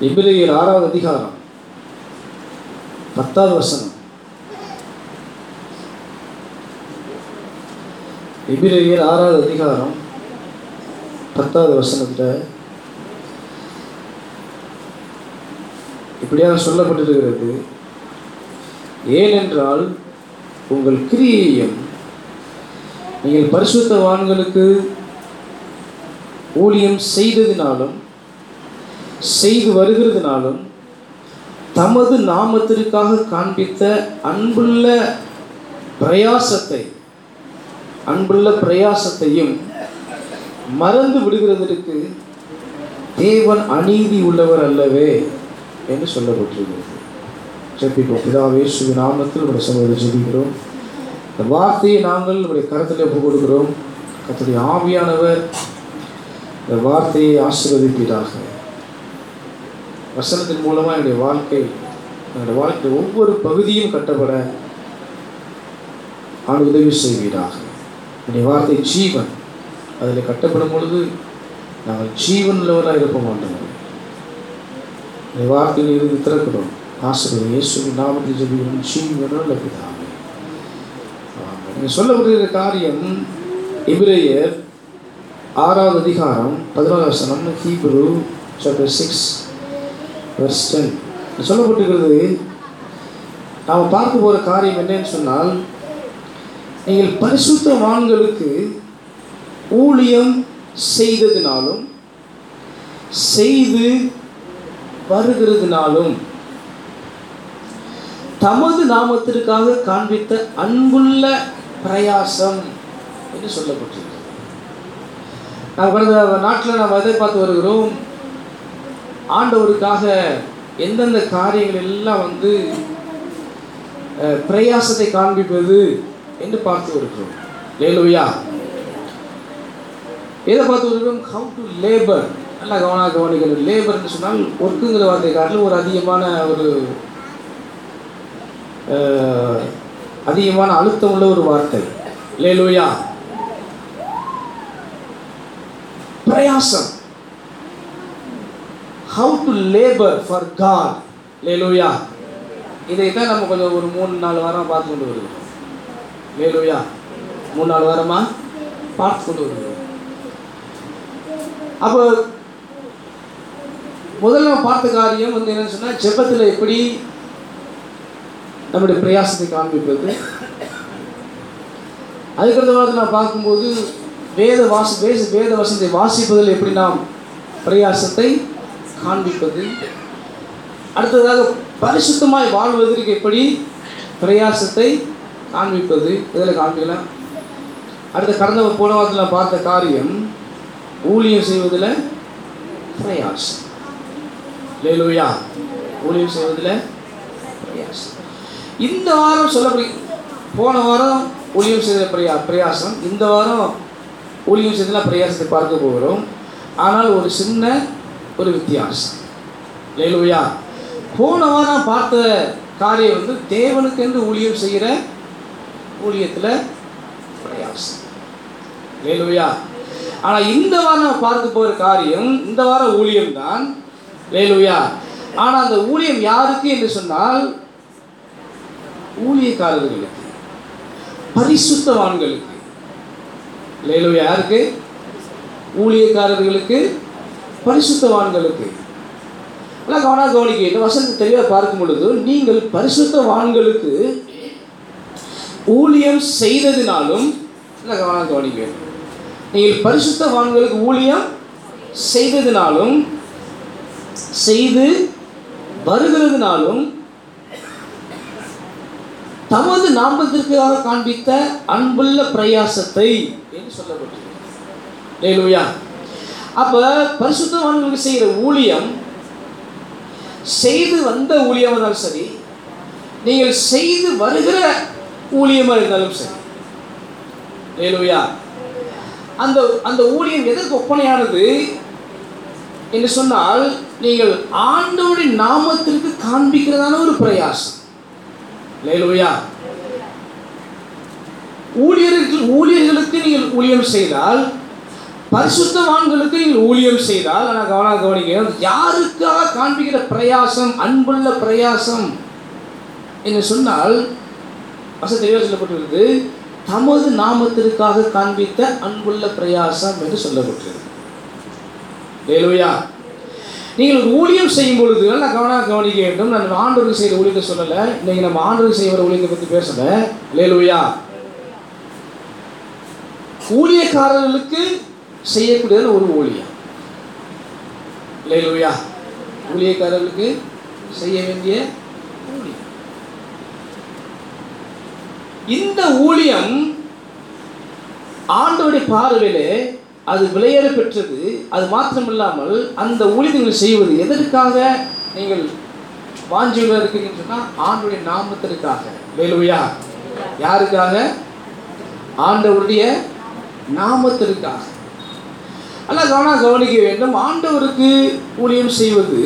எபிரேயர் ஆறாவது அதிகாரம் பத்தாவது வசனம் எபிரேயர் ஆறாவது அதிகாரம் பத்தாவது வசனத்தில் இப்படியாக சொல்லப்பட்டிருக்கிறது ஏனென்றால் உங்கள் கிரியையும் நீங்கள் பரிசுத்தவான்களுக்கு ஊழியம் செய்ததினாலும் செய்து வருகிறதுனாலும் தமது நாமத்திற்காக காண்பித்த அன்புள்ள பிரயாசத்தை அன்புள்ள பிரயாசத்தையும் மறந்து விடுகிறதற்கு தேவன் அநீதி உள்ளவர் அல்லவே என்று சொல்லப்பட்டிருக்கிறது ஜெபிப்போம் பிதாவே சுவி நாமத்தில் உடைய சமூகத்தை ஜெபிக்கிறோம் இந்த வார்த்தையை நாங்கள் உடைய கருத்தில் ஒப்புக் கொடுக்கிறோம் கர்த்தருடைய ஆவியானவர் இந்த வார்த்தையை ஆசீர்வதிப்பீராக வசனத்தின் மூலமாக என்னுடைய வாழ்க்கை என்னுடைய வாழ்க்கை ஒவ்வொரு பகுதியும் கட்டப்பட ஆண்டு உதவி செய்வீராக என்னுடைய வார்த்தை ஜீவன் அதில் கட்டப்படும் பொழுது நாங்கள் ஜீவன் உள்ளவராக இருப்ப மாட்டோம் இந்த வார்த்தையில் இருந்து திறக்கிறோம் ஆசிரியர் இயேசுவின் நாமத்தில் ஜெபிக்கிறோம் ஜீவனுள்ள பிதாவே ஆமென். இங்கே சொல்லப்படுகிற காரியம் எபிரேயர் ஆறாவது அதிகாரம் பதினாறு வசனம் Hebrews chapter six verse ten சொல்லப்பட்டிருக்கிறது நாம் பார்க்க போகிற காரியம் என்னன்னு சொன்னால் நீங்கள் பரிசுத்தவான்களுக்கு ஊழியம் செய்ததினாலும் செய்து வருகிறதுனாலும் தமது நாமத்திற்காக காண்பித்த அன்புள்ள பிரயாசம் என்று சொல்லப்பட்டிருக்கிறது நாம் கடந்த நாட்டில் நாம் எதை பார்த்து வருகிறோம் ஆண்டவருக்காக எந்தெந்த காரியங்கள் எல்லாம் வந்து அஹ், பிரயாசத்தை காண்பிப்பது என்று பார்த்து வருகிறோம் லேலுயா எதை பார்த்து வருகிறோம் ஹவு டு லேபர் நல்லா கவனா கவனிக்கணும் லேபர்னு சொன்னால் ஒர்க்குங்கிற வார்த்தை காட்டிலும் ஒரு அதிகமான ஒரு அஹ், அதிகமான அழுத்தம் உள்ள ஒரு வார்த்தை லேலுயா பிரயாசம் how to labour for God லேலுயா இதை தான் நம்ம கொஞ்சம் ஒரு மூணு நாலு வாரம் பார்த்து கொண்டு வருகிறோம் லேலுயா மூணு நாலு வாரமா பார்த்து கொண்டு வருகிறோம் அப்போ முதல்ல நம்ம பார்த்த காரியம் வந்து என்னன்னு சொன்னால் ஜெபத்தில் எப்படி நம்முடைய பிரயாசத்தை காண்பிப்பது அதுக்கடுத்த வாரத்தில் நான் பார்க்கும்போது வேத வாசி வேத வேத வசனத்தை வாசிப்பதில் எப்படி நாம் பிரயாசத்தை காண்பிப்பது அடுத்ததாக பரிசுத்தமாய் வாழ்வதற்கு எப்படி பிரயாசத்தை காண்பிப்பது இதில் காண்பிக்கலாம் அடுத்த கடந்த போன வாரத்தில் நான் பார்த்த காரியம் ஊழியம் செய்வதில் பிரயாசம் லேலுயா ஊழியம் செய்வதில் பிரயாசம் இந்த வாரம் சொல்லப்படி போன வாரம் ஊழியம் செய்த பிரயா பிரயாசம் இந்த வாரம் ஊழியம் செய்ததில் பிரயாசத்தை பார்க்க போகிறோம் ஆனால் ஒரு சின்ன ஒரு வித்தியாசம் லேலுயா போன வாரம் பார்த்த காரியம் வந்து தேவனுக்கென்று ஊழியம் செய்கிற ஊழியத்தில் பிரயாசம் லேலுயா ஆனால் இந்த வாரம் நம்ம பார்க்க போகிற காரியம் இந்த வாரம் ஊழியம் தான் லேலுயா ஆனால் அந்த ஊழியம் யாருக்கு என்று சொன்னால் ஊழியக்காரர்களுக்கு பரிசுத்தவான்களுக்கு லேலுயா யாருக்கு ஊழியக்காரர்களுக்கு பரிசுத்தவான்களுக்கு எல்லாம் கவனா கவனிக்க இந்த வசனத்தை தெளிவாக பார்க்கும் பொழுது நீங்கள் பரிசுத்தவான்களுக்கு ஊழியம் செய்ததினாலும் இல்லை கவனம் கவனிக்க நீங்கள் பரிசுத்தவான்களுக்கு ஊழியம் செய்ததினாலும் செய்து வருகிறதுனாலும் தமது நாமத்திற்காக காண்பித்த அன்புள்ள பிரயாசத்தை என்று சொல்லப்பட்டிருக்கு அப்ப பரிசுத்தவான்களுக்கு செய்கிற ஊழியம் செய்து வந்த ஊழியமாக இருந்தாலும் சரி நீங்கள் செய்து வருகிற ஊழியமாக இருந்தாலும் சரி லேலுயா அந்த அந்த ஊழியம் எதற்கு ஒப்பனையானது என்று சொன்னால் நீங்கள் ஆண்டவருடைய நாமத்திற்கு காண்பிக்கிறதான ஒரு பிரயாசம் லேலுயா ஊழியர்கள் ஊழியர்களுக்கு நீங்கள் ஊழியம் செய்தால் பரிசுத்தவான்களுக்கு நீங்கள் ஊழியம் செய்தால் நான் கவனம் கவனிக்கணும் யாருக்காக காண்பிக்கிற பிரயாசம் அன்புள்ள பிரயாசம் என்று சொன்னால் வச தெளிவாக சொல்லப்பட்டிருக்கிறது தமது நாமத்திற்காக காண்பித்த அன்புள்ள பிரயாசம் என்று சொல்லப்பட்டிருக்கு லேலுயா நீங்கள் ஒரு ஊழியம் செய்யும் பொழுது நான் கவனம் கவனிக்க வேண்டும் நான் ஆண்டோருக்கு செய்கிற ஊழியத்தை சொல்லலை இன்னைக்கு நம்ம ஆண்டோருக்கு செய்கிற ஊழியத்தை பற்றி பேசல லேலுயா ஊழியக்காரர்களுக்கு செய்யக்கூடியது ஒரு ஊழியம் லேலுயா ஊழியக்காரர்களுக்கு செய்ய வேண்டிய ஊழியம் இந்த ஊழியம் ஆண்டோடைய பார்வையிலே அது விலையேற பெற்றது அது மாத்திரமில்லாமல் அந்த ஊழியங்களை செய்வது எதற்காக நீங்கள் வாஞ்சியுள்ள இருக்கிறீங்கன்னு சொன்னால் ஆண்டுடைய நாமத்திற்காக வேலுவையா யாருக்காக ஆண்டவருடைய நாமத்திற்காக அல்ல கவனம் கவனிக்க வேண்டும் ஆண்டவருக்கு ஊழியம் செய்வது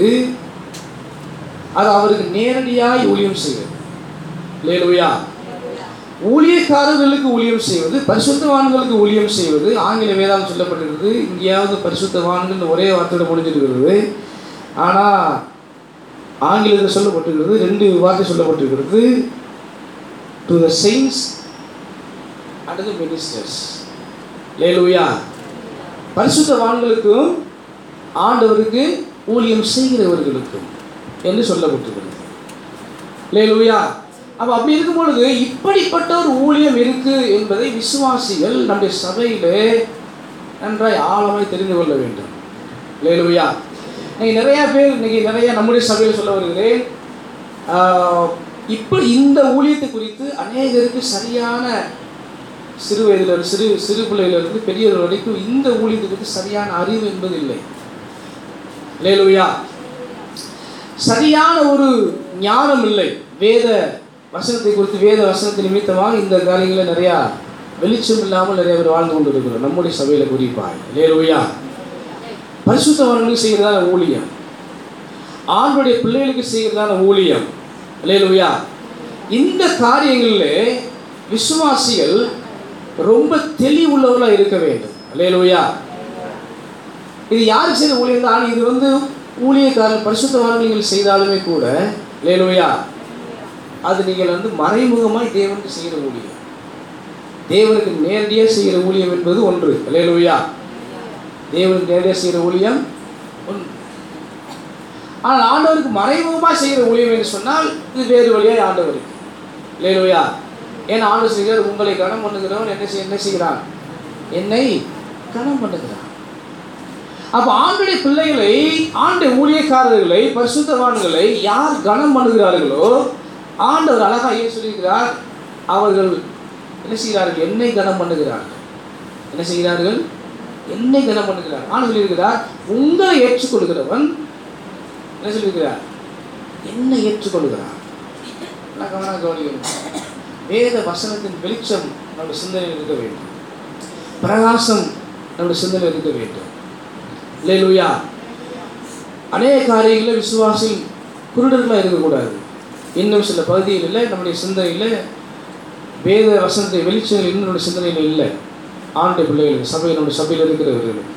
அது அவருக்கு நேரடியாய் ஊழியம் செய்வது லேலுயா ஊழியக்காரர்களுக்கு ஊழியம் செய்வது பரிசுத்தவான்களுக்கு ஊழியம் செய்வது ஆங்கில வேதாம் சொல்லப்பட்டிருக்கிறது இங்கேயாவது பரிசுத்தவான்கள் ஒரே வார்த்தையோட முடிஞ்சிருக்கிறது ஆனால் ஆங்கிலத்தில் சொல்லப்பட்டிருக்கிறது ரெண்டு வார்த்தை சொல்லப்பட்டிருக்கிறது to the saints and the ministers லேலுயா பரிசுத்தவான்களுக்கும் ஆண்டவருக்கு ஊழியம் செய்கிறவர்களுக்கும் என்று சொல்லப்பட்டிருக்கிறது லேலுயா அப்போ அப்படி இருக்கும் பொழுது இப்படிப்பட்ட ஒரு ஊழியம் இருக்கு என்பதை விசுவாசிகள் நம்முடைய சபையிலே நன்றாய் ஆழமாய் தெரிந்து கொள்ள வேண்டும் லேலுயா இன்னைக்கு நிறைய பேர் இன்னைக்கு நிறைய நம்முடைய சபையில் சொல்ல வருகிறேன் ஆஹ், இப்படி இந்த ஊழியத்தை குறித்து அநேகருக்கு சரியான சிறு வயதில் சிறு சிறு பிள்ளையிலிருந்து பெரியவர் வரைக்கும் இந்த ஊழியத்தை குறித்து சரியான அறிவு என்பது இல்லை லேலுயா சரியான ஒரு ஞானம் இல்லை வேத வசனத்தை குறித்து வேத வசனத்தின் நிமித்தமாக இந்த காரியங்களில் நிறையா வெளிச்சம் இல்லாமல் நிறைய பேர் வாழ்ந்து கொண்டு இருக்கிறோம் நம்முடைய சபையில் குறிப்பாய் லேலுயா பரிசுத்தவர்களுக்கு செய்கிறதான ஊழியம் ஆண்டுடைய பிள்ளைகளுக்கு செய்கிறதான ஊழியம் லேலுயா இந்த காரியங்களில் விசுவாசிகள் ரொம்ப தெளிவுள்ளவர்களாக இருக்க வேண்டும் லேலுயா இது யாருக்கு செய்த ஊழியம் தான் இது வந்து ஊழியக்காரர் பரிசுத்தவான்கள் நீங்கள் செய்தாலுமே கூட லேலுயா அது நீங்கள் வந்து மறைமுகமாய் தேவனுக்கு செய்கிற ஊழியம் தேவனுக்கு நேரடியாக செய்கிற ஊழியம் என்பது ஒன்று லேலுயா தேவனுக்கு நேரடியாக செய்கிற ஊழியம் ஒன்று ஆனால் ஆண்டவருக்கு மறைமுகமாக செய்கிற ஊழியம் என்று சொன்னால் இது வேறு வழியாய் ஆண்டவருக்கு லேலுயா ஏன்னா ஆண்டவர் செய்கிறார் உங்களை கனம் பண்ணுகிறவன் என்ன செய் என்ன செய்கிறான் என்னை கனம் பண்ணுகிறான் அப்போ ஆண்டுடைய பிள்ளைகளை ஆண்டு ஊழியக்காரர்களை பரிசுத்தவான்களை யார் கனம் பண்ணுகிறார்களோ ஆண்டவர் அழகா ஏன் சொல்லியிருக்கிறார் அவர்கள் என்ன செய்கிறார்கள் என்னை கனம் பண்ணுகிறார்கள் என்ன செய்கிறார்கள் என்னை கனம் பண்ணுகிறார் ஆண்டு சொல்லியிருக்கிறார் உங்களை ஏற்றுக்கொள்கிறவன் என்ன சொல்லியிருக்கிறார் என்னை ஏற்றுக்கொள்கிறார் நல்லா கவனம் கவனிக்கணும் வேத வசனத்தின் வெளிச்சம் நம்முடைய சிந்தனையில் இருக்க வேண்டும் பிரகாசம் நம்முடைய சிந்தனையில் இருக்க வேண்டும் லேலுயா அநேக காரியங்களில் விசுவாசி குருடர்களாக இருக்கக்கூடாது இன்னும் சில பகுதிகளில் நம்முடைய சிந்தனையில் வேத வசனத்தை வெளிச்சங்கள் இன்னும் நம்முடைய சிந்தனையில் இல்லை ஆண்டு பிள்ளைகளுக்கு சபை நம்முடைய சபையில் இருக்கிறவர்களுக்கு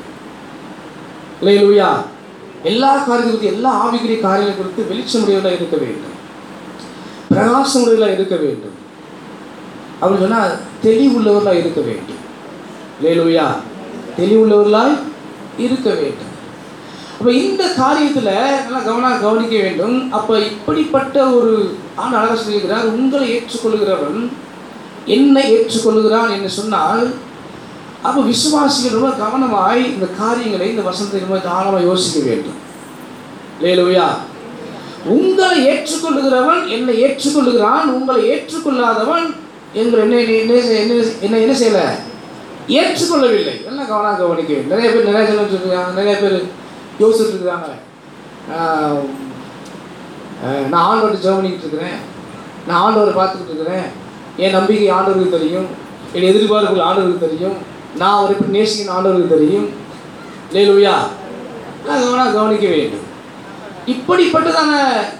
லேலுயா எல்லா காரியத்தை குறித்து எல்லா ஆவிக்குரிய காரியங்களை குறித்து வெளிச்சமுடையவர்களாக இருக்க வேண்டும் பிரகாசமுடையவர்களாக இருக்க வேண்டும் அப்படி சொன்னால் தெளிவுள்ளவர்களாக இருக்க வேண்டும் லேலுயா தெளிவுள்ளவர்களாய் இருக்க வேண்டும் அப்போ இந்த காரியத்தில் நல்லா கவனம் கவனிக்க வேண்டும் அப்போ இப்படிப்பட்ட ஒரு ஆண்டு அழகாக சொல்லியிருக்கிறார் உங்களை ஏற்றுக்கொள்கிறவன் என்னை ஏற்றுக்கொள்கிறான் என்று சொன்னால் அப்போ விசுவாசிகள் ரொம்ப கவனமாய் இந்த காரியங்களை இந்த வசனத்தை ரொம்ப ஆழமாக யோசிக்க வேண்டும் லேலுயா உங்களை ஏற்றுக்கொள்ளுகிறவன் என்னை ஏற்றுக்கொள்ளுகிறான் உங்களை ஏற்றுக்கொள்ளாதவன் எங்களை என்ன என்ன என்ன என்ன என்ன செய்யலை ஏற்றுக்கொள்ளவில்லை எல்லாம் கவனம் கவனிக்க வேண்டும் நிறைய பேர் நிறைய சொல்லிட்டு இருக்காங்க நிறைய பேர் யோசிச்சுட்டு இருக்காங்க ஆஹ், ஆஹ், நான் ஆண்டோட ஜெபம் பண்ணிக்கிட்டு இருக்கிறேன் நான் ஆண்டவரை பார்த்துக்கிட்டு இருக்கிறேன் என் நம்பிக்கை ஆண்டவருக்கு தெரியும் என் எதிர்பார்ப்புகள் ஆண்டவருக்கு தெரியும் நான் அவரை எப்படி நேசிக்கணும் ஆண்டவருக்கு தெரியும் லேலுயா நான் கவனம் கவனிக்க வேண்டும் இப்படிப்பட்டதான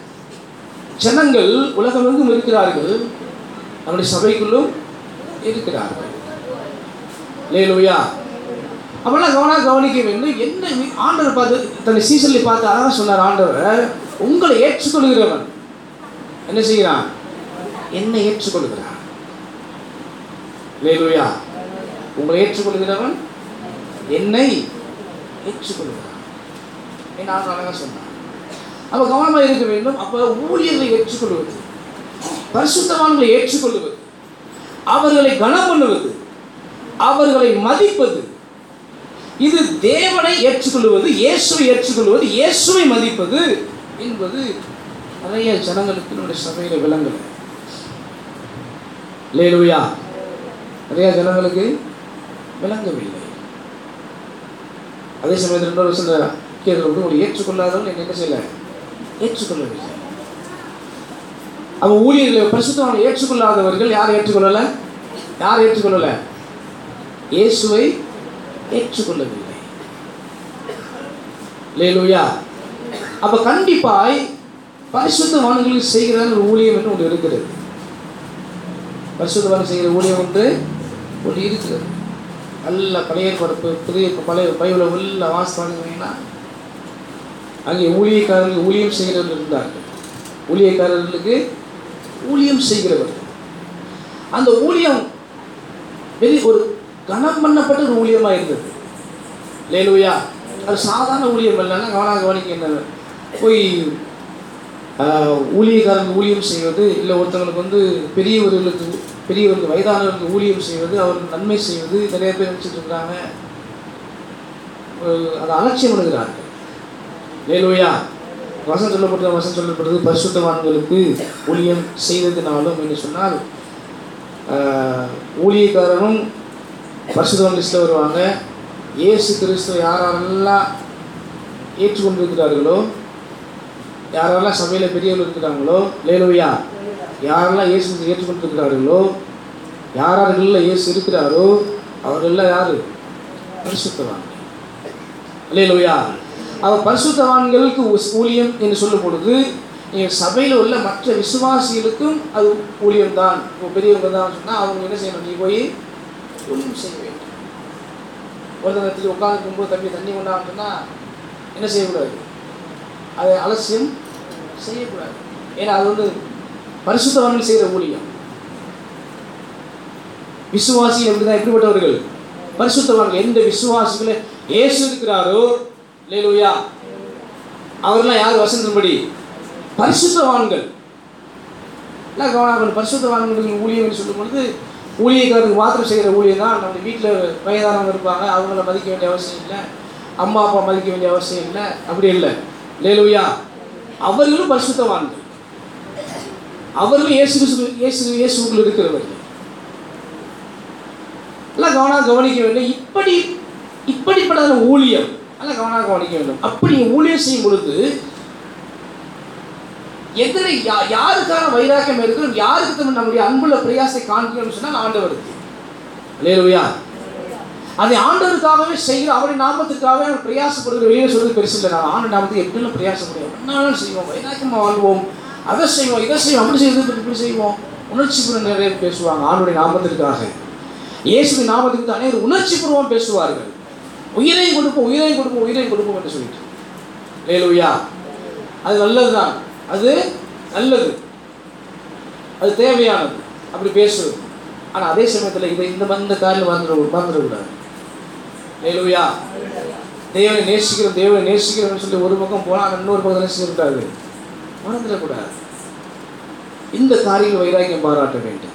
ஜனங்கள் உலகமெங்கும் இருக்கிறார்கள் நம்முடைய சபைக்குள்ளும் இருக்கிறார்கள் லேலுயா அப்பெல்லாம் கவனம் கவனிக்க வேண்டும் என்ன வி- ஆண்டவர் பார்த்து தன்னை சீசனில் பார்த்து அழகாக சொன்னார் ஆண்டவர் உங்களை ஏற்றுக்கொள்கிறவன் என்ன செய்கிறான் என்னை ஏற்றுக்கொள்கிறான் லேலுயா உங்களை ஏற்றுக்கொள்கிறவன் என்னை ஏற்றுக்கொள்கிறான் என்ன ஆண்டவர் அழகாக சொன்னார் அப்போ கவனமாக இருக்க வேண்டும் அப்போ ஊழியர்களை ஏற்றுக்கொள்வது பரிசுத்தவான்களை ஏற்றுக்கொள்வது அவர்களை கனம் பண்ணுவது அவர்களை மதிப்பது இது தேவனை ஏற்றுக்கொள்வது இயேசுவை ஏற்றுக்கொள்வது இயேசுவை மதிப்பது என்பது நிறைய ஜனங்களுக்கு நம்முடைய சபையில் விளங்கல லேலுயா நிறைய ஜனங்களுக்கு விளங்கவில்லை அதே சமயத்தில் இன்னொரு சில கேள்வி உங்களை ஏற்றுக்கொள்ளாதவர்கள் என்ன என்ன செய்யல ஏற்றுக்கொள்ளவில்லை அவன் ஊழியர்களை பரிசுத்தவனை ஏற்றுக்கொள்ளாதவர்கள் யாரை ஏற்றுக்கொள்ளல யார் ஏற்றுக்கொள்ளல இயேசுவை ஏற்றுக்கொள்ளவில்லை லேலுயா அப்ப கண்டிப்பாய் பரிசுத்தவான்களுக்கு செய்கிற ஒரு ஊழியம் என்று ஒன்று இருக்கிறது பரிசுத்தவான் செய்கிற ஊழியம் ஒன்று ஒன்று இருக்கிறது நல்ல பழைய ஏற்பாடு புதிய பழைய பைபிளை உள்ள வாசிப்பாங்கன்னா அங்கே ஊழியக்காரர்கள் ஊழியம் செய்கிறவர்கள் இருந்தார்கள் ஊழியக்காரர்களுக்கு ஊழியம் செய்கிறவர்கள் அந்த ஊழியம் வெறி ஒரு கனம் பண்ணப்பட்ட ஒரு ஊழியமாக இருந்தது லேலுயா அது சாதாரண ஊழியம் இல்லைன்னா கவனம் கவனிக்க என்ன போய் ஆஹ், ஊழியக்காரர்கள் ஊழியம் செய்வது இல்லை ஒருத்தவங்களுக்கு வந்து பெரியவர்களுக்கு பெரியவர்களுக்கு வயதானவர்களுக்கு ஊழியம் செய்வது அவருக்கு நன்மை செய்வது நிறைய பேர் நினச்சிட்டு இருக்கிறாங்க ஒரு- அதை அலட்சியம் பண்ணுகிறார்கள் லேலுயா வசனம் சொல்லப்பட்ட வசனம் சொல்லப்படுறது பரிசுத்தவான்களுக்கு ஊழியம் செய்ததினாலும் என்று சொன்னால் ஆஹ், ஊழியக்காரரும் பரிசுத்தவான் லிஸ்ட்டில் வருவாங்க இயேசு கிறிஸ்துவ யாரெல்லாம் ஏற்றுக்கொண்டிருக்கிறார்களோ யாரெல்லாம் சபையில் பெரியவர்கள் இருக்கிறாங்களோ லேலுயா யாரெல்லாம் இயேசு கிறிஸ்துவை ஏற்றுக்கொண்டிருக்கிறார்களோ யாரார்களில் இயேசு இருக்கிறாரோ அவர்களெல்லாம் யார் பரிசுத்தவான் லேலுயா அவர் பரிசுத்தவான்களுக்கு ஊஸ்- ஊழியம் என்று சொல்லும் பொழுது நீங்கள் சபையில் உள்ள மற்ற விசுவாசிகளுக்கும் அது ஊழியம் தான் பெரியவங்க தான் சொன்னால் அவங்க என்ன செய்யணும் நீ போய் ஊழியம் செய்ய வேண்டும் ஒருத்தர் உட்காந்துருக்கும்போது தம்பி தண்ணி கொண்டான்னு சொன்னால் என்ன செய்யக்கூடாது அதை அலட்சியம் செய்யக்கூடாது ஏன்னா அது வந்து பரிசுத்தவான்கள் செய்கிற ஊழியம் விசுவாசிகள் எப்படிதான் எப்படிப்பட்டவர்கள் பரிசுத்தவான்கள் எந்த விசுவாசிகளை இயேசு இருக்கிறாரோ லேலுயா அவர்களாம் யார் வசந்தபடி பரிசுத்தவான்கள் எல்லாம் கவனம் பரிசுத்தவான்களுக்கு ஊழியம் சொல்லும் பொழுது ஊழியக்காரருக்கு மாத்திரம் செய்கிற ஊழியம் தான் நம்ம வீட்டில் வயதானவங்க இருப்பாங்க அவங்கள மதிக்க வேண்டிய அவசியம் இல்லை அம்மா அப்பா மதிக்க வேண்டிய அவசியம் இல்லை அப்படி இல்லை லேலுயா அவர்களும் பரிசுத்தவான்கள் அவர்களும் இயேசு கிறிஸ்து- இயேசு இயேசுக்குள் இருக்கிறவர்கள் எல்லாம் கவனம் கவனிக்க வேண்டும் இப்படி இப்படிப்பட்ட ஊழியம் எல்லாம் கவனம் கவனிக்க வேண்டும் அப்படி ஊழியம் செய்யும் பொழுது எதிரை யா யாருக்கான வைராக்கியம் இருக்கிறோம் யாருக்கு தம் நம்முடைய அன்புள்ள பிரயாசை காண்கிறோம்னு சொன்னால் ஆண்டவருக்கு லேலுயா அதை ஆண்டவருக்காகவே செய்கிற அவருடைய நாமத்துக்காகவே அவர் பிரயாசப்படுகிற வெளியே சொல்றது பெருசு இல்லை நான் ஆண்டு நாமத்துக்கு எப்படிலாம் பிரயாசப்படுவோம் என்னாலும் செய்வோம் வைராக்கியமாக வாழ்வோம் அதை செய்வோம் இதை செய்வோம் அப்படி செய்வது இப்படி செய்வோம் உணர்ச்சி பூர்வம் நிறைய பேர் பேசுவாங்க ஆண்டுடைய நாமத்திற்காக இயேசுவின் நாமத்துக்கு அனைவரும் உணர்ச்சி பூர்வம் பேசுவார்கள் உயிரையும் கொடுப்போம் உயிரையும் கொடுப்போம் உயிரையும் கொடுப்போம் என்று சொல்லிட்டு லேலுயா அது நல்லதுதான் அது நல்லது அது தேவையானது அப்படி பேசுறது ஆனால் அதே சமயத்தில் இதை இந்த இந்த காரில் மறந்துட மறந்துடக்கூடாது லேலுயா தேவனை நேசிக்கிறோம் தேவனை நேசிக்கிறோம்னு சொல்லி ஒரு பக்கம் போனால் இன்னொரு பக்கம் நேசிக்கக்கூடாது மறந்துடக்கூடாது இந்த காரியங்கள் வைராக்கியம் பாராட்ட வேண்டும்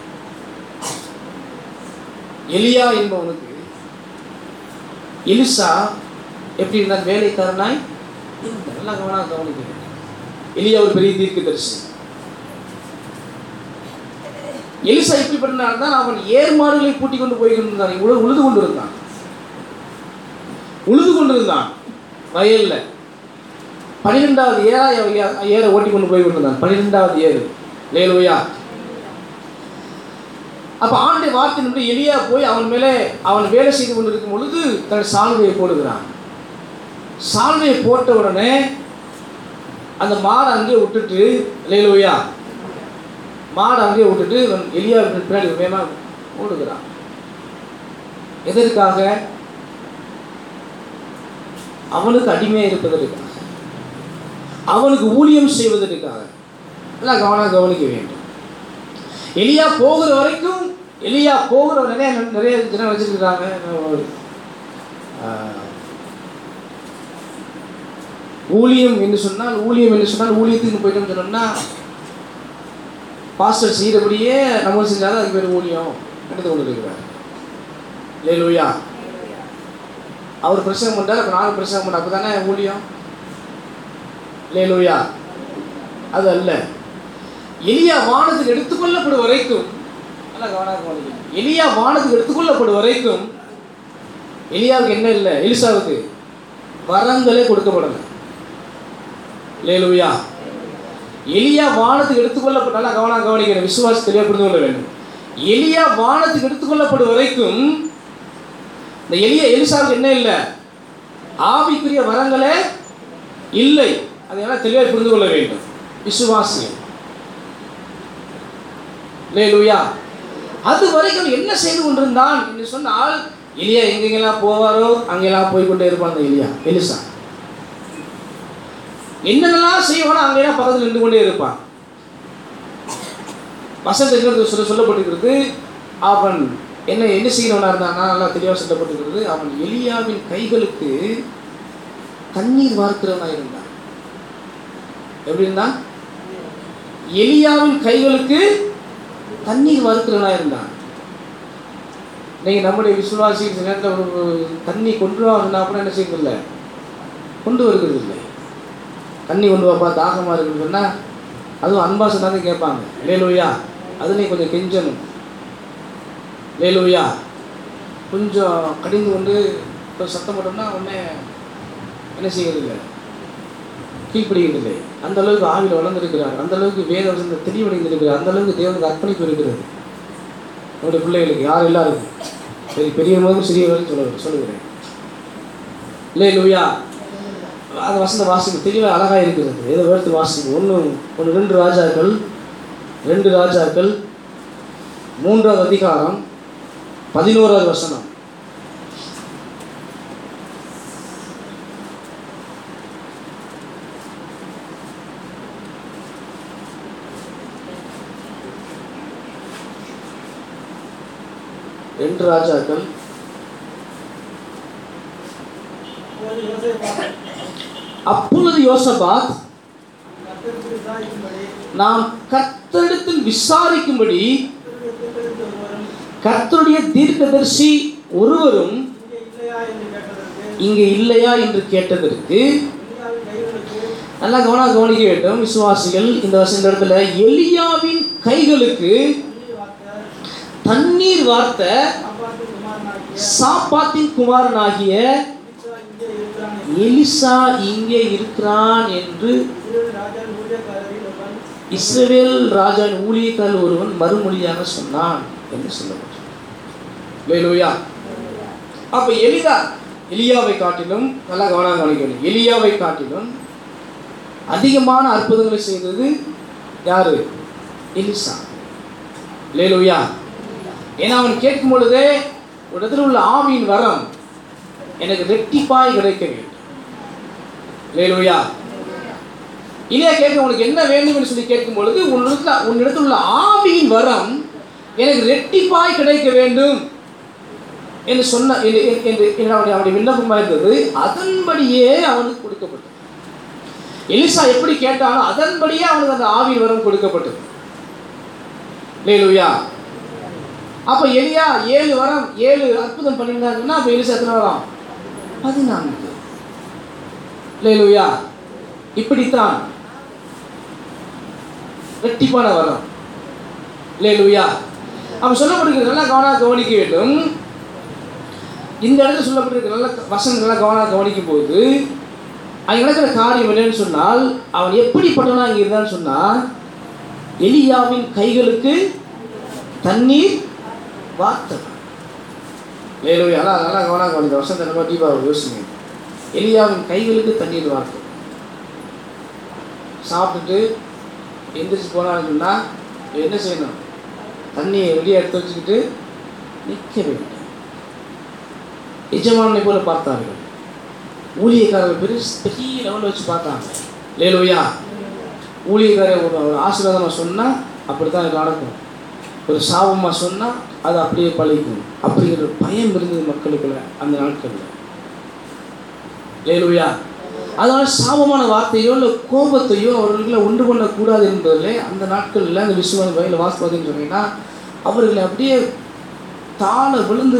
எலியா என்பவனுக்கு எலிசா எப்படி இருந்தான் வேலைக்காரனாய் இருந்தான். நல்லா கவனம் கவனிக்க வேண்டும் எலியா ஒரு பெரிய தீர்க்கதரிசி எலிசா இப்படிப்பட்டனால தான் அவன் ஏர்மாடுகளை பூட்டி கொண்டு போய் கொண்டிருந்தான் உழு உழுது கொண்டிருந்தான் உழுது கொண்டிருந்தான் வயல்ல பன்னிரெண்டாவது ஏரா ஏரை ஓட்டி கொண்டு போய் கொண்டிருந்தான் பன்னிரெண்டாவது ஏறு லேலுயா அப்ப ஆண்டை வார்த்தை நின்று எலியா போய் அவன் மேலே அவன் வேலை செய்து கொண்டிருக்கும் பொழுது தன் சால்வையை போடுகிறான் சால்வையை போட்ட உடனே அந்த மாடை அங்கேயே விட்டுட்டு லேலுயா மாடை அங்கேயே விட்டுட்டு இவன் எலியா பின்னாடி வேகமாக ஓடுகிறான் எதற்காக அவனுக்கு அடிமையாக இருப்பதற்காக அவனுக்கு ஊழியம் செய்வதற்காக எல்லாம் கவனம் கவனிக்க வேண்டும் எலியா போகிற வரைக்கும் எலியா போகிற நிறைய நிறைய ஜனம் வச்சிருக்கிறாங்க ஆஹ், ஊழியம் என்று சொன்னால் ஊழியம் என்று சொன்னால் ஊழியத்துக்கு போயிட்டோம்னு சொன்னோம்னா பாஸ்டர் செய்கிறபடியே நம்ம செஞ்சாலும் அதுக்கு பேர் ஊழியம் எடுத்து கொண்டு இருக்கிறார் லேலூயா அவர் பிரசங்கம் பண்ணார் அப்போ நானும் பிரசங்கம் பண்ண அப்போ தானே ஊழியம் லேலூயா அது அல்ல எலியா வானத்துக்கு எடுத்துக்கொள்ளப்படும் வரைக்கும் நல்லா கவனம் கவனிக்கணும். எலியா வானத்துக்கு எடுத்துக்கொள்ளப்படும் வரைக்கும் எலியாவுக்கு என்ன இல்லை எலிசாவுக்கு வரங்களே கொடுக்கப்படலை லேலூயா எலியா வானத்துக்கு எடுத்துக்கொள்ளப்பட்ட நல்லா கவனம் கவனிக்கிறேன் விசுவாசி தெளிவாக புரிந்து கொள்ள வேண்டும் எலியா வானத்துக்கு எடுத்துக்கொள்ளப்படும் வரைக்கும் இந்த எலியா எலிசாவுக்கு என்ன இல்லை ஆவிக்குரிய வரங்களே இல்லை அதையெல்லாம் தெளிவாக புரிந்து கொள்ள வேண்டும் விசுவாசியம் லேலூயா அது வரைக்கும் என்ன செய்து கொண்டிருந்தான் என்று சொன்னால் எலியா எங்கெங்கெல்லாம் போவாரோ அங்கெல்லாம் போய் கொண்டே இருப்பான் அந்த எலியா எலிசா என்னென்னலாம் செய்வானோ அங்கெல்லாம் பக்கத்தில் நின்று கொண்டே இருப்பான் வசந்தங்கிறது சொல்ல சொல்லப்பட்டிருக்கிறது அவன் என்ன என்ன செய்கிறவனா இருந்தானா நல்லா தெளிவாக சொல்லப்பட்டிருக்கிறது அவன் எலியாவின் கைகளுக்கு தண்ணீர் வார்க்கிறவனா இருந்தான் எப்படி இருந்தான் எலியாவின் கைகளுக்கு தண்ணீர் வார்க்கிறவனா இருந்தான் நீங்க நம்முடைய விசுவாசி சில நேரத்தில் ஒரு தண்ணி கொண்டு வாங்கினா கூட என்ன செய்யறதில்ல கொண்டு வருகிறது இல்லை தண்ணி கொண்டு வாப்பா தாகமாக இருக்குன்னு சொன்னால் அதுவும் அன்பா சொன்னாங்க கேட்பாங்க லேலூயா அதுலேயும் கொஞ்சம் கெஞ்சணும் லேலூயா கொஞ்சம் கடிந்து கொண்டு கொஞ்சம் சத்தம் போட்டோம்னா உடனே என்ன செய்யறதில்லை கீழ்ப்படுகிறதில்லை அந்த அளவுக்கு ஆவியில் வளர்ந்திருக்கிறார் அந்த அளவுக்கு வேத வசந்த தெளிவடைந்திருக்கிறார் அந்த அளவுக்கு தேவனுக்கு அர்ப்பணிப்பு இருக்கிறது நம்முடைய பிள்ளைகளுக்கு யார் எல்லாருக்கும் சரி பெரியவங்களுக்கும் சிறியவர்களும் சொல்ல சொல்லுகிறேன் இல்லை லூயா அது வசந்த வாசிப்பு தெளிவாக அழகாக இருக்கிறது ஏதோ வேர்த்து வாசிப்பு ஒன்று ஒன்று ரெண்டு ராஜாக்கள் ரெண்டு ராஜாக்கள் மூன்றாவது அதிகாரம் பதினோராவது வசனம் ரெண்டு ராஜாக்கள் அப்பொழுது யோசேப்பாத் அப்பொழுது யோசபாத் கர்த்தருக்கு விசாரிக்கும்படி நாம் கர்த்தரிடத்தில் விசாரிக்கும்படி கர்த்தருடைய தீர்க்கதரிசி ஒருவரும் கர்த்தருடைய தீர்க்கதரிசி ஒருவரும் இங்கே இல்லையா என்று கேட்டதற்கு இங்கே இல்லையா என்று கேட்டதற்கு எலியாவின் கைகளுக்கு நல்லா கவனம் கவனிக்க வேண்டும் விசுவாசிகள் இந்த வருஷம் இந்த இடத்துல எலியாவின் கைகளுக்கு தண்ணீர் வார்த்த தண்ணீர் வார்த்த சாப்பாட்டின் குமாரனாகிய சாப்பாத்தின் குமாரனாகிய எலிசா இங்கே இருக்கிறான் என்று எலிசா இங்கே இருக்கிறான் என்று இஸ்ரவேல் ராஜாவின் இஸ்ரவேல் ராஜாவின் ஊழியக்காரரில் ஒருவன் ஊழியக்காரர் ஒருவன் மறுமொழியாக சொன்னான் என்று சொல்லப்பட்டது லேலூயா அப்ப எலிதா எலியாவை காட்டிலும் நல்லா கவனம் கவனிக்கணும் எலியாவை காட்டிலும் அதிகமான அற்புதங்களை செய்தது யாரு எலிசா லேலூயா ஏன்னா அவன் கேட்கும் பொழுதே ஒரு இடத்துல உள்ள ஆவியின் வரம் எனக்கு ரெட்டிப்பாய் கிடைக்க வேண்டும் லேலூயா இல்லையா கேட்க உனக்கு என்ன வேண்டும் என்று சொல்லி கேட்கும் பொழுது உன்னிடத்துல உன்னிடத்தில் உள்ள ஆவியின் வரம் எனக்கு ரெட்டிப்பாய் கிடைக்க வேண்டும் என்று சொன்ன என்று என்று என்று அவனுடைய அவனுடைய விண்ணப்பமாக இருந்தது அதன்படியே அவனுக்கு கொடுக்கப்பட்டது எலிசா எப்படி கேட்டானோ அதன்படியே அவனுக்கு அந்த ஆவியின் வரம் கொடுக்கப்பட்டது லேலூயா அப்போ எலியா ஏழு வரம் ஏழு அற்புதம் பண்ணியிருந்தாங்கன்னா அப்போ எலிசா எத்தனை வரம் பதினான்கு லேலூயா இப்படித்தான் ரெட்டிப்பான வரம் லேலூயா அப்போ சொல்லப்பட்டிருக்கிறது நல்லா கவனம் கவனிக்க வேண்டும் இந்த இடத்துல சொல்லப்பட்டிருக்க நல்ல வசனம் நல்லா கவனம் கவனிக்கும் போது அங்கே நடக்கிற காரியம் என்னன்னு சொன்னால் அவன் எப்படிப்பட்டவனா இங்கே இருந்தான்னு சொன்னால் எலியாவின் கைகளுக்கு தண்ணீர் வார்த்தவன் லேலூயா நல்லா நல்லா கவனம் கவனிக்க வசந்த நம்ம தீபாவளி யோசனை எலியாவின் கைகளுக்கு தண்ணீர் வார்த்தை சாப்பிட்டுட்டு எந்திரிச்சு போனான்னு சொன்னால் என்ன செய்யணும் தண்ணியை வெளியே எடுத்து வச்சுக்கிட்டு நிற்க வேண்டும் எஜமானை போல பார்த்தார்கள் ஊழியக்காரர்கள் பெரிய பெரிய லெவலில் வச்சு பார்த்தாங்க லேலுயா ஊழியக்காரர் ஒரு ஒரு ஆசீர்வாதமாக சொன்னால் அப்படி தான் இது நடக்கும் ஒரு சாபமாக சொன்னால் அது அப்படியே பழிக்கும் அப்படிங்கிற பயம் இருந்தது மக்களுக்குள்ள அந்த நாட்களில் லேலுயா அதனால சாபமான வார்த்தையோ இல்லை கோபத்தையோ அவர்களை உண்டு பண்ணக்கூடாது என்பதில் அந்த நாட்களில் அந்த விசுவாச வயலில் வாசிப்பதுன்னு சொன்னீங்கன்னா அவர்களை அப்படியே தாழ விழுந்து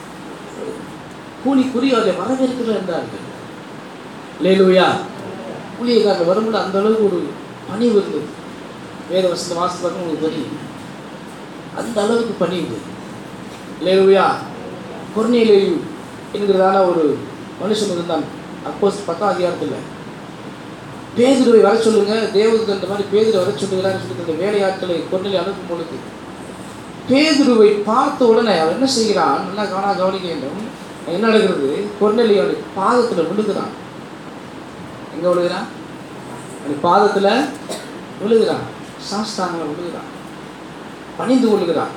கூனி குறி அவரை வரவேற்கிற என்றார்கள் லேலுயா ஊழியக்காரர் வரும்போது அந்த அளவுக்கு ஒரு பணிவு இருந்தது வேத வசந்த வாசிப்பாக்க உங்களுக்கு தெரியும் அந்த அளவுக்கு பணி இருந்தது லேலுயா கொர்நேலியு என்கிறதான ஒரு மனுஷன் இருந்தான் அப்போஸ் பத்தாம் அதிகாரத்தில் பேதுருவை வர சொல்லுங்க தேவதூதன் இந்த மாதிரி பேதுரை வர சொல்லுகிறான்னு சொல்லி இந்த வேலையாட்களை கொர்நேலி அனுப்பும் பொழுது பேதுருவை பார்த்த உடனே அவன் என்ன செய்கிறான் நல்லா காணா கவனிக்க வேண்டும் என்ன நடக்கிறது கொர்நேலி அவனுடைய பாதத்தில் விழுகிறான் எங்க விழுகிறான் அவனுடைய பாதத்தில் விழுகிறான் சாஸ்தாங்க விழுகிறான் பணிந்து கொள்ளுகிறான்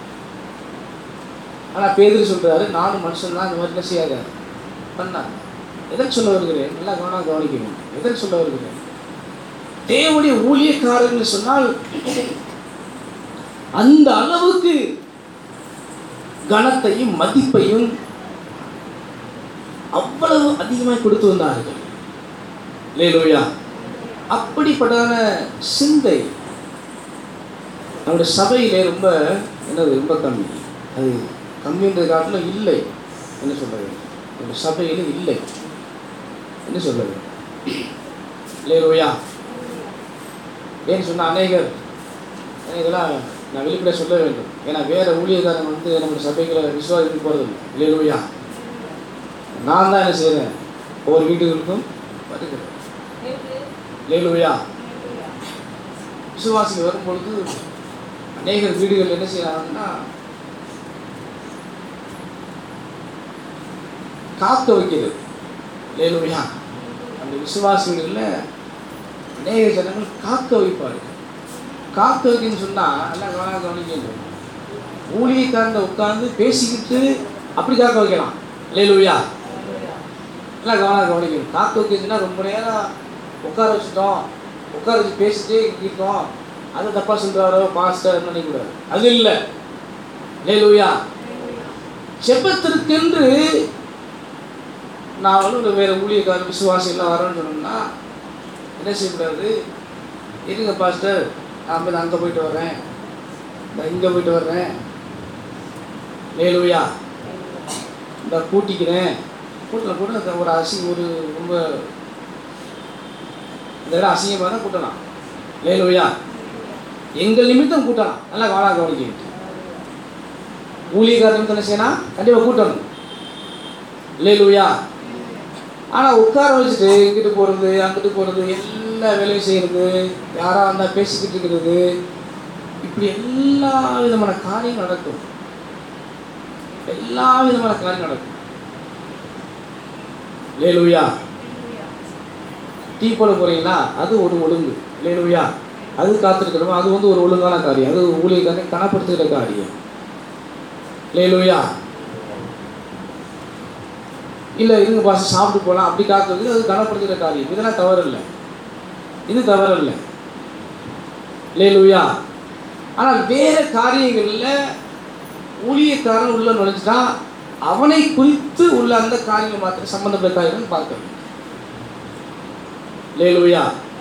ஆனால் பேதர் சொல்றாரு நானும் மனுஷன் தான் இந்த மாதிரி என்ன செய்யாத பண்ணார் எதற்கு சொல்ல வருகிறேன் நல்லா கவனம் கவனிக்கணும் எதற்கு சொல்ல வருகிறேன் தேவனுடைய ஊழியக்காரர்கள் சொன்னால் அந்த அளவுக்கு கனத்தையும் மதிப்பையும் அவ்வளவு அதிகமாக கொடுத்து வந்தார்கள் லேலோயா அப்படிப்பட்டான சிந்தை நம்முடைய சபையிலே ரொம்ப என்னது ரொம்ப கம்மி அது கம்மின்றது காட்டிலும் இல்லை என்ன சொல்றது நம்முடைய சபையில் இல்லை என்ன சொல்றது லேலோயா ஏன்னு சொன்ன அநேகர் இதெல்லாம் நான் வெளிப்படையாக சொல்ல வேண்டும் ஏன்னா வேற ஊழியக்காரங்க வந்து நம்முடைய சபைகளை விசுவாசிக்கு போகிறது இல்லை லேலோயா நான் தான் என்ன செய்கிறேன் ஒவ்வொரு வீட்டுகளுக்கும் வருகிறேன் லேலுயா விசுவாசிகள் வரும்பொழுது அநேகர் வீடுகள் என்ன செய்யறாங்கன்னா காக்க வைக்கிறது லேலுயா அந்த விசுவாசிகளில் அநேக ஜனங்கள் காக்க வைப்பார்கள் காக்க வைக்கணும்னு சொன்னால் நல்லா கவனம் கவனிக்கணும் ஊழியக்காரங்க உட்கார்ந்து பேசிக்கிட்டு அப்படி காக்க வைக்கலாம் லேலுயா எல்லாம் கவனம் கவனிக்கணும் காக்க வைக்கிறதுனா ரொம்ப நேரம் உட்கார வச்சுட்டோம் உட்கார வச்சு பேசிட்டே இருக்கோம் அதை தப்பாக சொல்கிறாரோ பாஸ்டர் நினைக்கக்கூடாது அது இல்லை லேலுயா செப்பத்திற்கென்று நான் வந்து வேறு ஊழியக்கார விசுவாசிகள்லாம் வரேன்னு சொன்னோம்னா என்ன செய்யக்கூடாது இருங்க பாஸ்டர் நான் போய் அங்கே போயிட்டு வர்றேன் நான் இங்கே போயிட்டு வர்றேன் லேலுயா இந்த கூட்டிக்கிறேன் கூட்டலாம் கூட அந்த ஒரு அசி ஒரு ரொம்ப இந்த இடம் அசிங்கமாக தான் கூட்டலாம் லேலுயா எங்கள் நிமித்தம் கூட்டலாம் நல்லா கவனம் கவனிக்க ஊழியக்கார நிமித்தம் என்ன செய்யணும் கண்டிப்பாக கூட்டணும் லேலுயா ஆனால் உட்கார வச்சுட்டு இங்கிட்டு போகிறது அங்கிட்டு போகிறது எல்லா வேலையும் செய்கிறது யாராக வந்தால் பேசிக்கிட்டு இருக்கிறது இப்படி எல்லா விதமான காரியம் நடக்கும் எல்லா விதமான காரியம் நடக்கும் லேலுயா டீ போட போறீங்களா அது ஒரு ஒழுங்கு லேலுயா அது காத்திருக்கணும் அது வந்து ஒரு ஒழுங்கான காரியம் அது ஊழியக்காரனை கனப்படுத்துகிற காரியம் லேலுயா இல்லை இருங்க பாஸ் சாப்பிட்டு போகலாம் அப்படி காக்கிறது அது கனப்படுத்துகிற காரியம் இதெல்லாம் தவறு இல்லை இது தவறு இல்லை லேலுயா ஆனால் வேறு காரியங்களில் ஊழியக்காரன் உள்ள நுழைஞ்சிட்டா அவனை குறித்து உள்ள அந்த காரியங்கள் மாத்திரம் சம்பந்தப்பட்ட காரியங்கள் பார்க்கணும் லேலுயா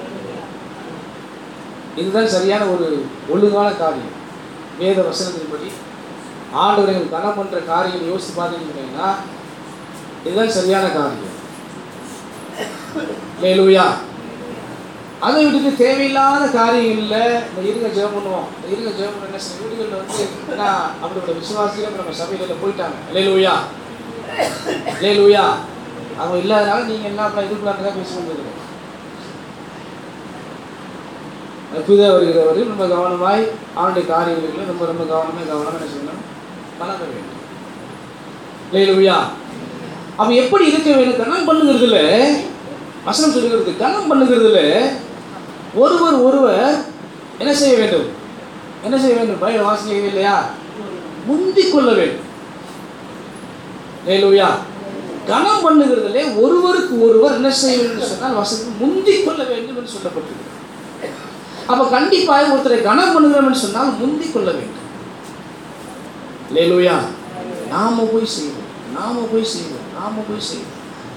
இதுதான் சரியான ஒரு ஒழுங்கான காரியம் வேத வசனத்தின்படி ஆண்டவர்கள் கனம் பண்ற காரியம் யோசித்து பார்த்தீங்கன்னா இதுதான் சரியான காரியம் லேலுயா அதை விட்டுட்டு தேவையில்லாத காரியங்களில் இந்த இருங்க ஜெபம் பண்ணுவோம் இந்த இருங்க ஜெபம் பண்ண என்ன சில வீடுகளில் வந்து என்ன அப்படிப்பட்ட விசுவாசிகள் நம்ம சபையில் போயிட்டாங்க லேலுயா லேலுயா அவங்க இல்லாதனால நீங்கள் என்ன பண்ண இதுக்குள்ளான்னு தான் பேசிக்கொண்டு இருக்கிறோம் புதிதாக வருகிறவர்கள் ரொம்ப கவனமாய் அவனுடைய காரியங்களில் ரொம்ப ரொம்ப கவனமாக கவனமாக என்ன செய்யணும் வளர வேண்டும் லேலுயா அப்ப எப்படி இருக்க வேண்டும் கனம் பண்ணுகிறதுல வசனம் சொல்லுகிறது கனம் பண்ணுகிறதுல ஒருவர் ஒருவர் என்ன செய்ய வேண்டும் என்ன செய்ய வேண்டும் பயிர் வாசிக்க இல்லையா முந்திக் கொள்ள வேண்டும் லேலுயா கனம் பண்ணுகிறதிலே ஒருவருக்கு ஒருவர் என்ன செய்ய வேண்டும் என்று சொன்னால் வசனம் முந்திக் கொள்ள வேண்டும் என்று சொல்லப்பட்டிருக்கு அப்ப கண்டிப்பாக ஒருத்தரை கனம் பண்ணுகிறோம் என்று சொன்னால் முந்திக் கொள்ள வேண்டும் லேலுயா நாம போய் செய்வோம் நாம போய் செய்வோம் நாம போய் செய்வோம்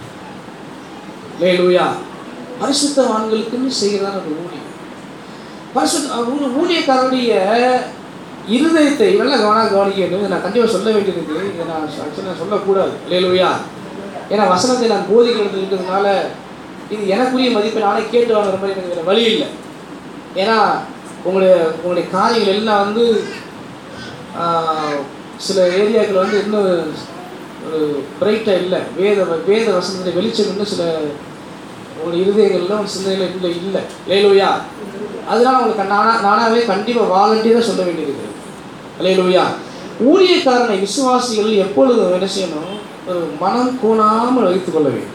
லேலுயா பரிசுத்தவான்களுக்குன்னு செய்கிறதான ஒரு ஊழியம் பரிசுத்த ஊ- ஊழியக்காரருடைய இருதயத்தை நல்லா கவனம் கவனிக்க வேண்டும் இதை நான் கண்டிப்பாக சொல்ல வேண்டியிருக்கு இதை நான் ஆக்சுவலாக சொல்லக்கூடாது லேலுயா ஏன்னா வசனத்தை நான் போதிக்கிறது இருக்கிறதுனால இது எனக்குரிய மதிப்பை நானே கேட்டு வாங்குற மாதிரி எனக்கு வேறு வழி இல்லை ஏன்னா உங்களுடைய உங்களுடைய காரியங்கள் எல்லாம் வந்து ஆஹ், சில ஏரியாக்கள் வந்து இன்னும் ஒரு பிரைட்டாக இல்லை வேத வேத வசனத்துடைய வெளிச்சம் இன்னும் சில உங்களுடைய இருதயங்கள்ல ஒரு சிந்தனைகள் இல்லை இல்லை லேலுயா அதனால உங்களுக்கு நானா நானாவே கண்டிப்பாக வாலண்டியராக சொல்ல வேண்டியது லேலுயா ஊழியக்காரனை விசுவாசிகள் எப்பொழுதும் என்ன செய்யணும் ஒரு மனம் கோணாமல் வைத்துக் கொள்ள வேண்டும்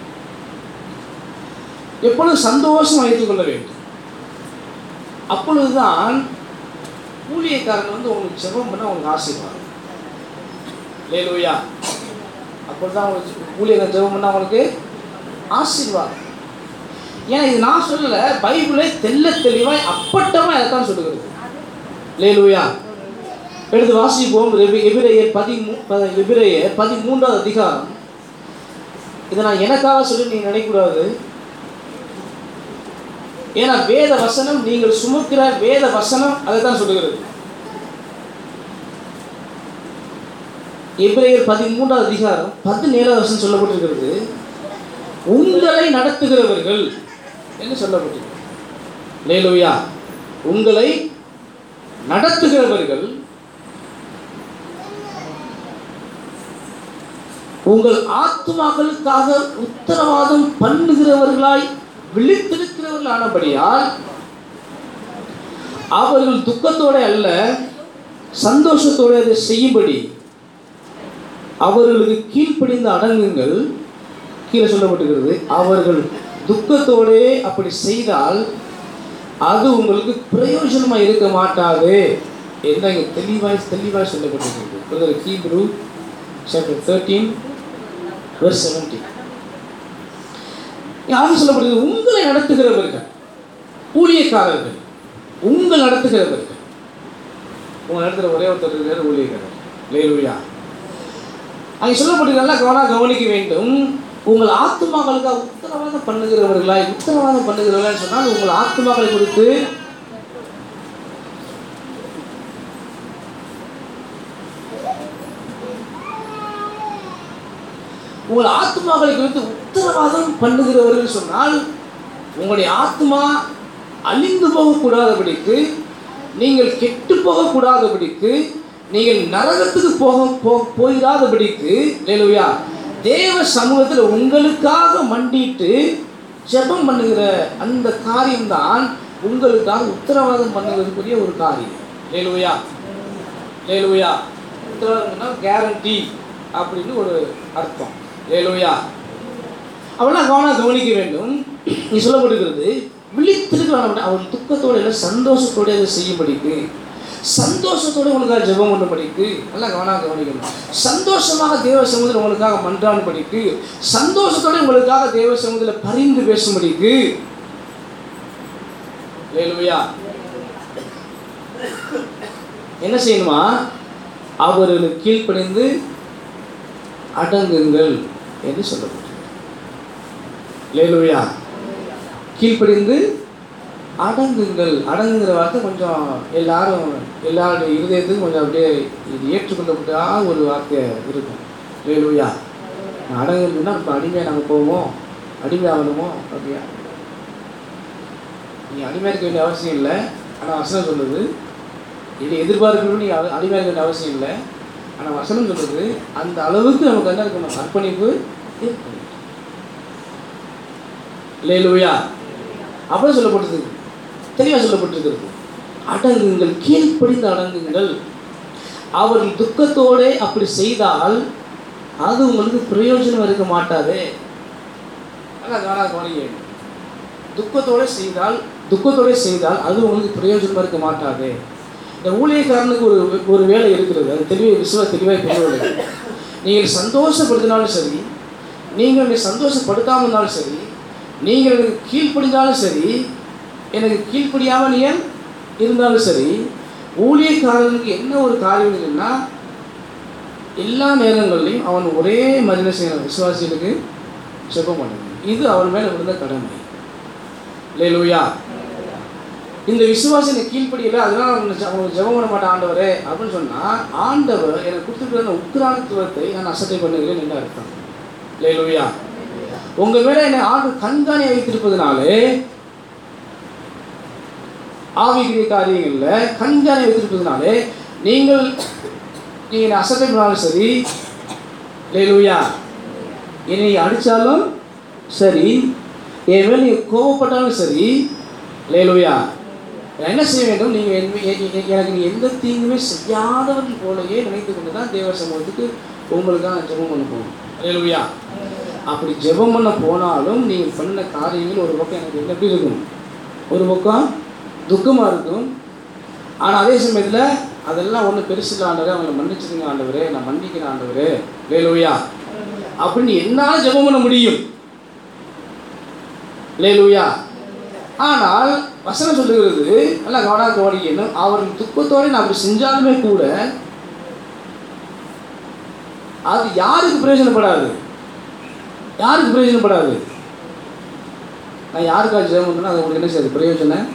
எப்பொழுதும் சந்தோஷம் வைத்துக் கொள்ள வேண்டும் அப்பொழுதுதான் ஊழியக்காரன் வந்து உங்களுக்கு ஜெபம் பண்ண உங்களுக்கு ஆசீர்வாதம் லேலுயா அப்பொழுதுதான் உங்களுக்கு ஊழியக்காரன் ஜெபம் பண்ண உங்களுக்கு ஆசீர்வாதம் ஏன்னா இது நான் சொல்லல பைபிளை தெள்ள தெளிவாய் அப்பட்டமாக அதைத்தான் சொல்லுகிறது லேலுயா எடுத்து வாசிப்போம் எபி- எபிரெயர் பதிமூ ப- எபிரெயர் பதிமூன்றாவது அதிகாரம் இதை நான் எனக்காக சொல்லி நீங்க நினைக்கக்கூடாது ஏன்னா வேத வசனம் நீங்கள் சுமக்கிற வேத வசனம் அதை தான் சொல்லுகிறது எபிரேயர் பதிமூன்றாவது அதிகாரம் பதினேழாவது வசனம் சொல்லப்பட்டிருக்கிறது உங்களை நடத்துகிறவர்கள் என்று சொல்லப்பட்டிருக்கிறது லேலுயா உங்களை நடத்துகிறவர்கள் உங்கள் ஆத்மாக்களுக்காக உத்தரவாதம் பண்ணுகிறவர்களாய் விழித்திருக்கிறவர்கள் ஆனபடியால் அவர்கள் துக்கத்தோட அல்ல சந்தோஷத்தோட அதை செய்யும்படி அவர்களுக்கு கீழ்ப்படிந்து அடங்குங்கள் கீழே சொல்லப்பட்டிருக்கிறது அவர்கள் துக்கத்தோடே அப்படி செய்தால் அது உங்களுக்கு பிரயோஜனமா இருக்க மாட்டாது என்ன இங்க தெளிவாய் தெளிவாய் சொல்லப்பட்டிருக்கிறது brother Hebrews chapter thirteen verse 17 யாரும் சொல்லப்படுகிறது உங்களை நடத்துகிறவர்கள் ஊழியக்காரர்கள் உங்கள் நடத்துகிறவர்கள் உங்களை நடத்துகிற ஒரே ஒருத்தர் இருக்கிறார் ஊழியக்காரர் லேலுயா அங்கே சொல்லப்பட்டிருக்க நல்லா கவனம் கவனிக்க வேண்டும் உங்கள் ஆத்மாக்களுக்காக உத்தரவாதம் பண்ணுகிறவர்களாய் உத்தரவாதம் பண்ணுகிறவர்களாய் சொன்னால் உங்கள் ஆத்மாக்களை குறித்து உங்கள் ஆத்மாக்களை குறித்து உத்தரவாதம் பண்ணுகிறவர்கள் சொன்னால் உங்களுடைய ஆத்மா அழிந்து போகக்கூடாதபடிக்கு நீங்கள் கெட்டு போகக்கூடாதபடிக்கு நீங்கள் நரகத்துக்கு போக போ போயிடாதபடிக்கு லேலுயா தேவ சமூகத்தில் உங்களுக்காக மண்டிட்டு ஜெபம் பண்ணுகிற அந்த காரியம்தான் உங்களுக்காக உத்தரவாதம் பண்ணுவதற்குரிய ஒரு காரியம் லேலுயா லேலுயா உத்தரவாதம்னா கேரண்டி அப்படின்னு ஒரு அர்த்தம் லேலுயா அவெல்லாம் கவனம் கவனிக்க வேண்டும் நீ சொல்லப்படுகிறது விழித்திருக்கிறான் அவன் துக்கத்தோட இல்லை சந்தோஷத்தோட அதை செய்யும்படிக்கு சந்தோஷத்தோட உங்களுக்காக ஜெபம் பண்ணும்படிக்கு நல்லா கவனம் கவனிக்கணும் சந்தோஷமாக தேவ சமூகத்தில் உங்களுக்காக மன்றாடும்படிக்கு சந்தோஷத்தோட உங்களுக்காக தேவ சமூகத்தில் பரிந்து பேசும்படிக்கு லேலுயா என்ன செய்யணுமா அவர்களுக்கு கீழ்ப்படிந்து அடங்குங்கள் என்று சொல்லப்பட்டது லேலுயா கீழ்ப்படிந்து அடங்குங்கள் அடங்குங்கிற வார்த்தை கொஞ்சம் எல்லாரும் எல்லாருடைய இருதயத்துக்கும் கொஞ்சம் அப்படியே இது ஏற்றுக்கொள்ளப்பட்டா ஒரு வார்த்தை இருக்கும் லேலுயா நான் அடங்குன்னா இப்போ அடிமையாக நாங்கள் போவோம் அடிமை ஆகணுமோ அப்படியா நீ அடிமையாக இருக்க வேண்டிய அவசியம் இல்லை ஆனால் வசனம் சொல்லுது இதை எதிர்பார்க்கணும்னு நீ அடி- அடிமையாக இருக்க வேண்டிய அவசியம் இல்லை ஆனால் வசனம் சொல்லுது அந்த அளவுக்கு நமக்கு என்ன இருக்கணும் அர்ப்பணிப்பு இருக்கணும் லேலுயா அப்புறம் சொல்லப்பட்டது தெளிவாக சொல்லப்பட்டிருக்கிறது அடங்குங்கள் கீழ்ப்படிந்து அடங்குங்கள் அவர்கள் துக்கத்தோடே அப்படி செய்தால் அது உங்களுக்கு பிரயோஜனம் இருக்க மாட்டாது நல்லா கவனம் கவனிக்க வேண்டும். துக்கத்தோட செய்தால் துக்கத்தோட செய்தால் அது உங்களுக்கு பிரயோஜனமா இருக்க மாட்டாது இந்த ஊழியக்காரனுக்கு ஒரு ஒரு வேலை இருக்கிறது அது தெளிவாக விசுவ தெளிவாக கொண்டு நீங்கள் சந்தோஷப்படுத்தினாலும் சரி நீங்கள் என்னை சந்தோஷப்படுத்தாமல் இருந்தாலும் சரி நீங்கள் எனக்கு கீழ்ப்படிந்தாலும் சரி எனக்கு கீழ்ப்படியாமல் நீங்கள் இருந்தாலும் சரி ஊழியக்காரனுக்கு என்ன ஒரு காரியம் இருக்குன்னா எல்லா நேரங்கள்லையும் அவன் ஒரே மதின செய்யணும் விசுவாசிகளுக்கு ஜெபம் பண்ணணும் இது அவன் மேலே விழுந்த கடமை லேலூயா இந்த விசுவாசனை கீழ்ப்படியல அதனால அவனுக்கு அவனுக்கு ஜெபம் பண்ண மாட்டான் ஆண்டவரே அப்படின்னு சொன்னால் ஆண்டவர் எனக்கு கொடுத்துருக்கிற அந்த உக்ரானத்துவத்தை நான் அசட்டை பண்ணுகிறேன் என்று அர்த்தம் லேலூயா உங்க மேல என்னை ஆண்டு கண்காணி வைத்திருப்பதனாலே ஆவிக்குரிய காரியங்கள்ல கண்காணி வைத்திருப்பதனாலே நீங்கள் நீங்க என்னை அசட்டை பண்ணாலும் சரி லேலூயா என்னை அடித்தாலும் சரி என் மேல் நீங்கள் கோவப்பட்டாலும் சரி லேலூயா நான் என்ன செய்ய வேண்டும் நீங்கள் எனக்கு நீ எந்த தீங்குமே செய்யாதவர்கள் போலயே நினைத்து கொண்டு தான் தேவர் சமூகத்துக்கு உங்களுக்காக நான் ஜெபம் பண்ண போகணும் லேலூயா அப்படி ஜெபம் பண்ண போனாலும் நீங்கள் பண்ண காரியங்கள் ஒரு பக்கம் எனக்கு எப்படி இருக்கும் ஒரு பக்கம் துக்கமாக இருக்கும் ஆனால் அதே சமயத்தில் அதெல்லாம் ஒன்றும் பெருசு இல்லை ஆண்டவரே அவங்களை மன்னிச்சிருங்க ஆண்டவரே நான் மன்னிக்கிறேன் ஆண்டவரே லேலூயா அப்படின்னு என்னால் ஜெபம் பண்ண முடியும் லேலூயா ஆனால் வசனம் சொல்லுகிறது நல்லா கவனம் கவனிக்கணும் அவர்கள் துக்கத்தோடு நான் அப்படி செஞ்சாலுமே கூட அது யாருக்கு பிரயோஜனப்படாது யாருக்கு பிரயோஜனப்படாது நான் யாருக்காக ஜெபம் பண்ணணும் அது உங்களுக்கு என்ன செய்யாது பிரயோஜனம்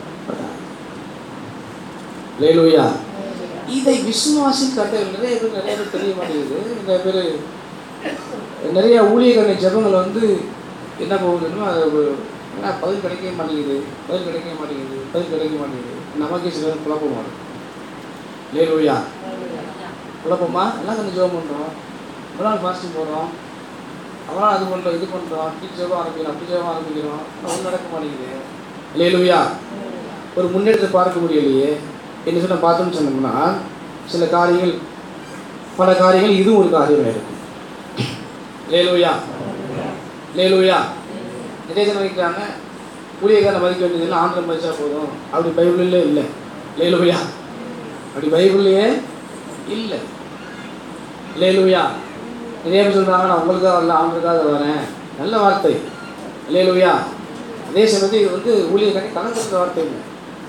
லேலூயா இதை விசுவாசி கட்ட நிறைய பேர் நிறைய பேர் தெரிய மாட்டேங்குது நிறைய பேர் நிறைய ஊழியர்களை ஜெபங்கள் வந்து என்ன போகுதுன்னா அது ஒரு- ஏன்னா பதில் கிடைக்கவே மாட்டேங்குது பதில் கிடைக்க மாட்டேங்குது பதில் கிடைக்க மாட்டேங்குது நமக்கே சில பேர் குழப்பம் வரும் லேலூயா குழப்பமா எல்லாம் கொஞ்சம் ஜெபம் பண்ணுறோம் ஒரு நாள் ஃபாஸ்டிங் போகிறோம் அவனால் அது பண்ணுறோம் இது பண்ணுறோம் இப்படி ஜெபம் ஆரம்பிக்கிறோம் அப்படி ஜெபம் ஆரம்பிக்கிறோம் ஒன்றும் நடக்க மாட்டேங்குது லேலூயா ஒரு முன்னேற்றத்தை பார்க்க முடியலையே என்ன சொன்ன பார்த்தோம்னு சொன்னோம்னா சில காரியங்கள் பல காரியங்கள் இதுவும் ஒரு காரியமாக இருக்கும் லேலூயா லேலூயா நிறைய ஜனம் நினைக்கிறாங்க ஊழியக்காரனை மதிக்க வேண்டியதில்லை ஆந்திரம் மதிச்சா போதும் அப்படி பைபிள்லே இல்லை லேலூயா அப்படி பைபிள்லையே இல்லை லேலூயா நிறைய பேர் சொல்கிறாங்க நான் உங்களுக்காக வரல ஆந்திரக்காக வரேன் நல்ல வார்த்தை லேலூயா அதே சமயத்தில் இது வந்து ஊழியக்காரனை கணக்கு வார்த்தை இல்லை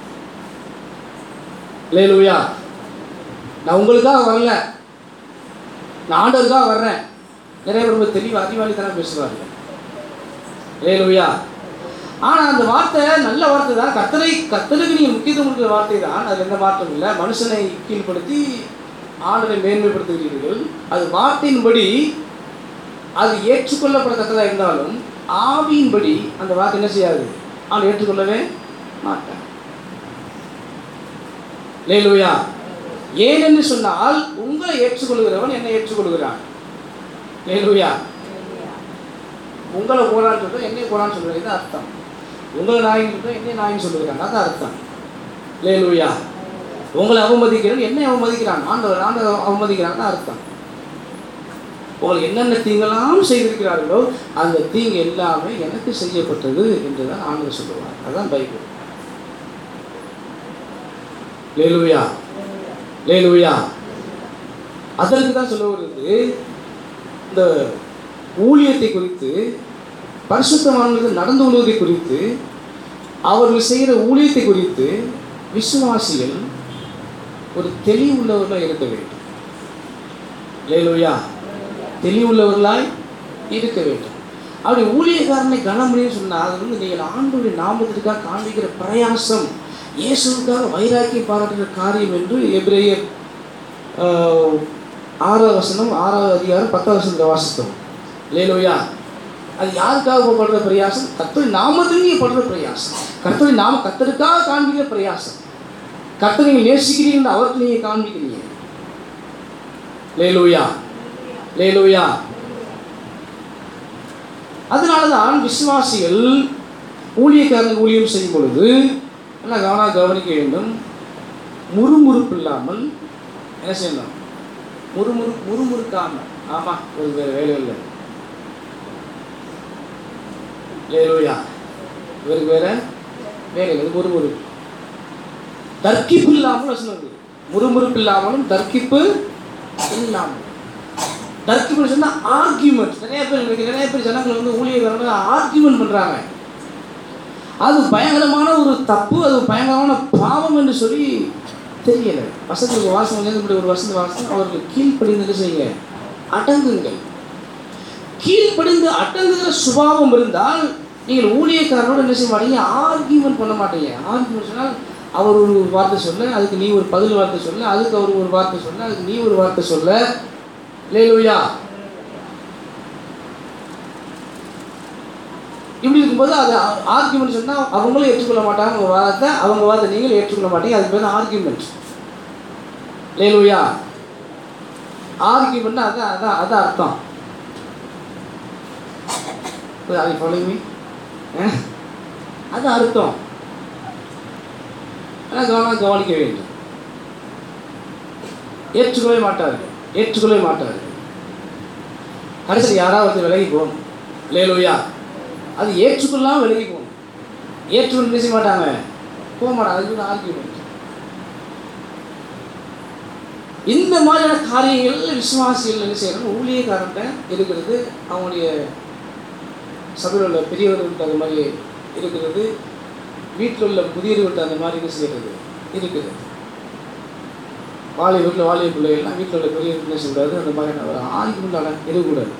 லேலூயா நான் உங்களுக்காக வரல நான் ஆண்டவருக்காக வர்றேன் நிறைய பேர் ரொம்ப தெளிவு அறிவாளித்தனம் பேசுவாங்க லேலூயா ஆனால் அந்த வார்த்தை நல்ல வார்த்தை தான் கத்தரை கத்தருக்கு நீங்கள் முக்கியத்துவம் கொடுக்குற வார்த்தை தான் அது எந்த மாற்றம் இல்லை மனுஷனை கீழ்ப்படுத்தி ஆண்டரை மேன்மைப்படுத்துகிறீர்கள் அது வார்த்தையின்படி அது ஏற்றுக்கொள்ளப்படத்தக்கதாக இருந்தாலும் ஆவியின்படி அந்த வார்த்தை என்ன செய்யாது அவன் ஏற்றுக்கொள்ளவே மாட்டான் லேலுயா ஏன் என்று சொன்னால் உங்களை ஏற்றுக்கொள்கிறவன் என்னை ஏற்றுக்கொள்கிறான் லேலுயா உங்களை போறான்னு சொல்றோம் என்னை போறான்னு சொல்றேன் இது அர்த்தம் உங்களை நாயின்னு சொல்றோம் என்னை நாயின்னு சொல்லுகிறான் அதான் அர்த்தம் லேலுயா உங்களை அவமதிக்கிறவன் என்னை அவமதிக்கிறான் ஆண்டவர் ஆண்டவர் அவமதிக்கிறான் தான் அர்த்தம் உங்களுக்கு என்னென்ன தீங்கெல்லாம் செய்திருக்கிறார்களோ அந்த தீங்கு எல்லாமே எனக்கு செய்யப்பட்டது என்று தான் ஆண்டவர் சொல்லுவார் அதுதான் பைபிள் லேலுயா லேலுயா அதற்கு தான் சொல்ல வருது இந்த ஊழியத்தை குறித்து பரிசுத்தமானவர்கள் நடந்து கொள்வதை குறித்து அவர்கள் செய்கிற ஊழியத்தை குறித்து விசுவாசிகள் ஒரு தெளிவுள்ளவர்களாக இருக்க வேண்டும் லேலுயா தெளிவுள்ளவர்களாய் இருக்க வேண்டும் அப்படி ஊழியக்காரனை கனமணின்னு சொன்னால் அது வந்து நீங்கள் ஆண்டுடைய நாமத்திற்காக காண்பிக்கிற பிரயாசம் இயேசுவுக்காக வைராக்கியம் பாராட்டுகிற காரியம் என்று எபிரேயர் ஆஹ், ஆறாவது வசனம் ஆறாவது அதிகாரம் பத்தாவது வசனத்தை வாசித்தோம் லேலோயா அது யாருக்காக படுற பிரயாசம் கத்தரி நாமத்தில் நீங்கள் படுற பிரயாசம் கத்தரி நாம கத்தருக்காக காண்பிக்கிற பிரயாசம் கத்தரை நீங்கள் நேசிக்கிறீங்க அவருக்கு நீங்கள் காண்பிக்கிறீங்க லேலூயா லேலூயா அதனால தான் விசுவாசிகள் ஊழியக்காரனுக்கு ஊழியம் செய்யும் பொழுது நல்லா கவனம் கவனிக்க வேண்டும் முறுமுறுப்பு இல்லாமல் என்ன செய்யணும் முறுமுறு முறுமுறுக்காம ஆமாம் ஒரு வேறு வேலை இல்லை லேலூயா இவருக்கு வேற வேலை இல்லை இது முறுமுறுப்பு தர்க்கிப்பு இல்லாமல் வசனம் இருக்குது முறுமுறுப்பு இல்லாமலும் தர்க்கிப்பு இல்லாமல் தர்க்கிமெண்ட் சொன்னால் ஆர்கியூமெண்ட் நிறைய பேர் இன்னைக்கு நிறைய பேர் ஜனங்கள் வந்து ஊழியர்கள் ஆர்கியூமெண்ட் பண்ணுறாங்க அது பயங்கரமான ஒரு தப்பு அது பயங்கரமான பாவம் என்று சொல்லி தெரியல வசத்துக்கு வாசம் வந்து ஒரு வசந்த வாசம் அவர்கள் கீழ்ப்படிந்து செய்யுங்க அடங்குங்கள் கீழ்ப்படிந்து அடங்குகிற சுபாவம் இருந்தால் நீங்கள் ஊழியக்காரனோட என்ன செய்ய மாட்டீங்க ஆர்கியூமெண்ட் பண்ண மாட்டீங்க ஆர்கியூமெண்ட் சொன்னால் அவர் ஒரு வார்த்தை சொல்ல அதுக்கு நீ ஒரு பதில் வார்த்தை சொல்ல அதுக்கு அவர் ஒரு வார்த்தை சொல்ல அதுக்கு நீ ஒரு வார்த்தை சொல்ல லேலுயா இப்படி இருக்கும்போது அது ஆர்கியூமெண்ட் சொன்னால் அவங்களும் ஏற்றுக்கொள்ள மாட்டாங்க உங்கள் வாதத்தை அவங்க வாதத்தை நீங்களும் ஏற்றுக்கொள்ள மாட்டீங்க அதுக்கு பேர் ஆர்கியூமெண்ட் லேலுயா ஆர்கியூமெண்ட் அதான் அதான் அதான் அர்த்தம் அதை ஃபாலோமி அது அர்த்தம் ஆனால் கவனம் கவனிக்க வேண்டும் ஏற்றுக்கொள்ளவே மாட்டார்கள் ஏற்றுக்கொள்ளவே மாட்டார்கள் கடைசியில் யாராவது விலகி போகணும் லேலுயா அது ஏற்றுக்கொள்ளாமல் விலகி போகணும் ஏற்றுக்கொண்டு பேச மாட்டாங்க போக மாட்டாங்க அதுக்கு ஆர்கியூமெண்ட் இந்த மாதிரியான காரியங்கள் விசுவாசிகள் என்ன செய்யணும் ஊழியக்காரன்ட்ட இருக்கிறது அவங்களுடைய சபையில் உள்ள பெரியவர்கள்ட்ட அந்த மாதிரி இருக்கிறது வீட்டில் உள்ள புதியவர்கள்ட்ட அந்த மாதிரி என்ன செய்கிறது இருக்குது வாலிய வீட்டில் வாலிய பிள்ளைகள்லாம் வீட்டில் உள்ள பெரியவர்கள் என்ன செய்யக்கூடாது அந்த மாதிரியான ஒரு ஆர்கியூமெண்ட் இருக்கக்கூடாது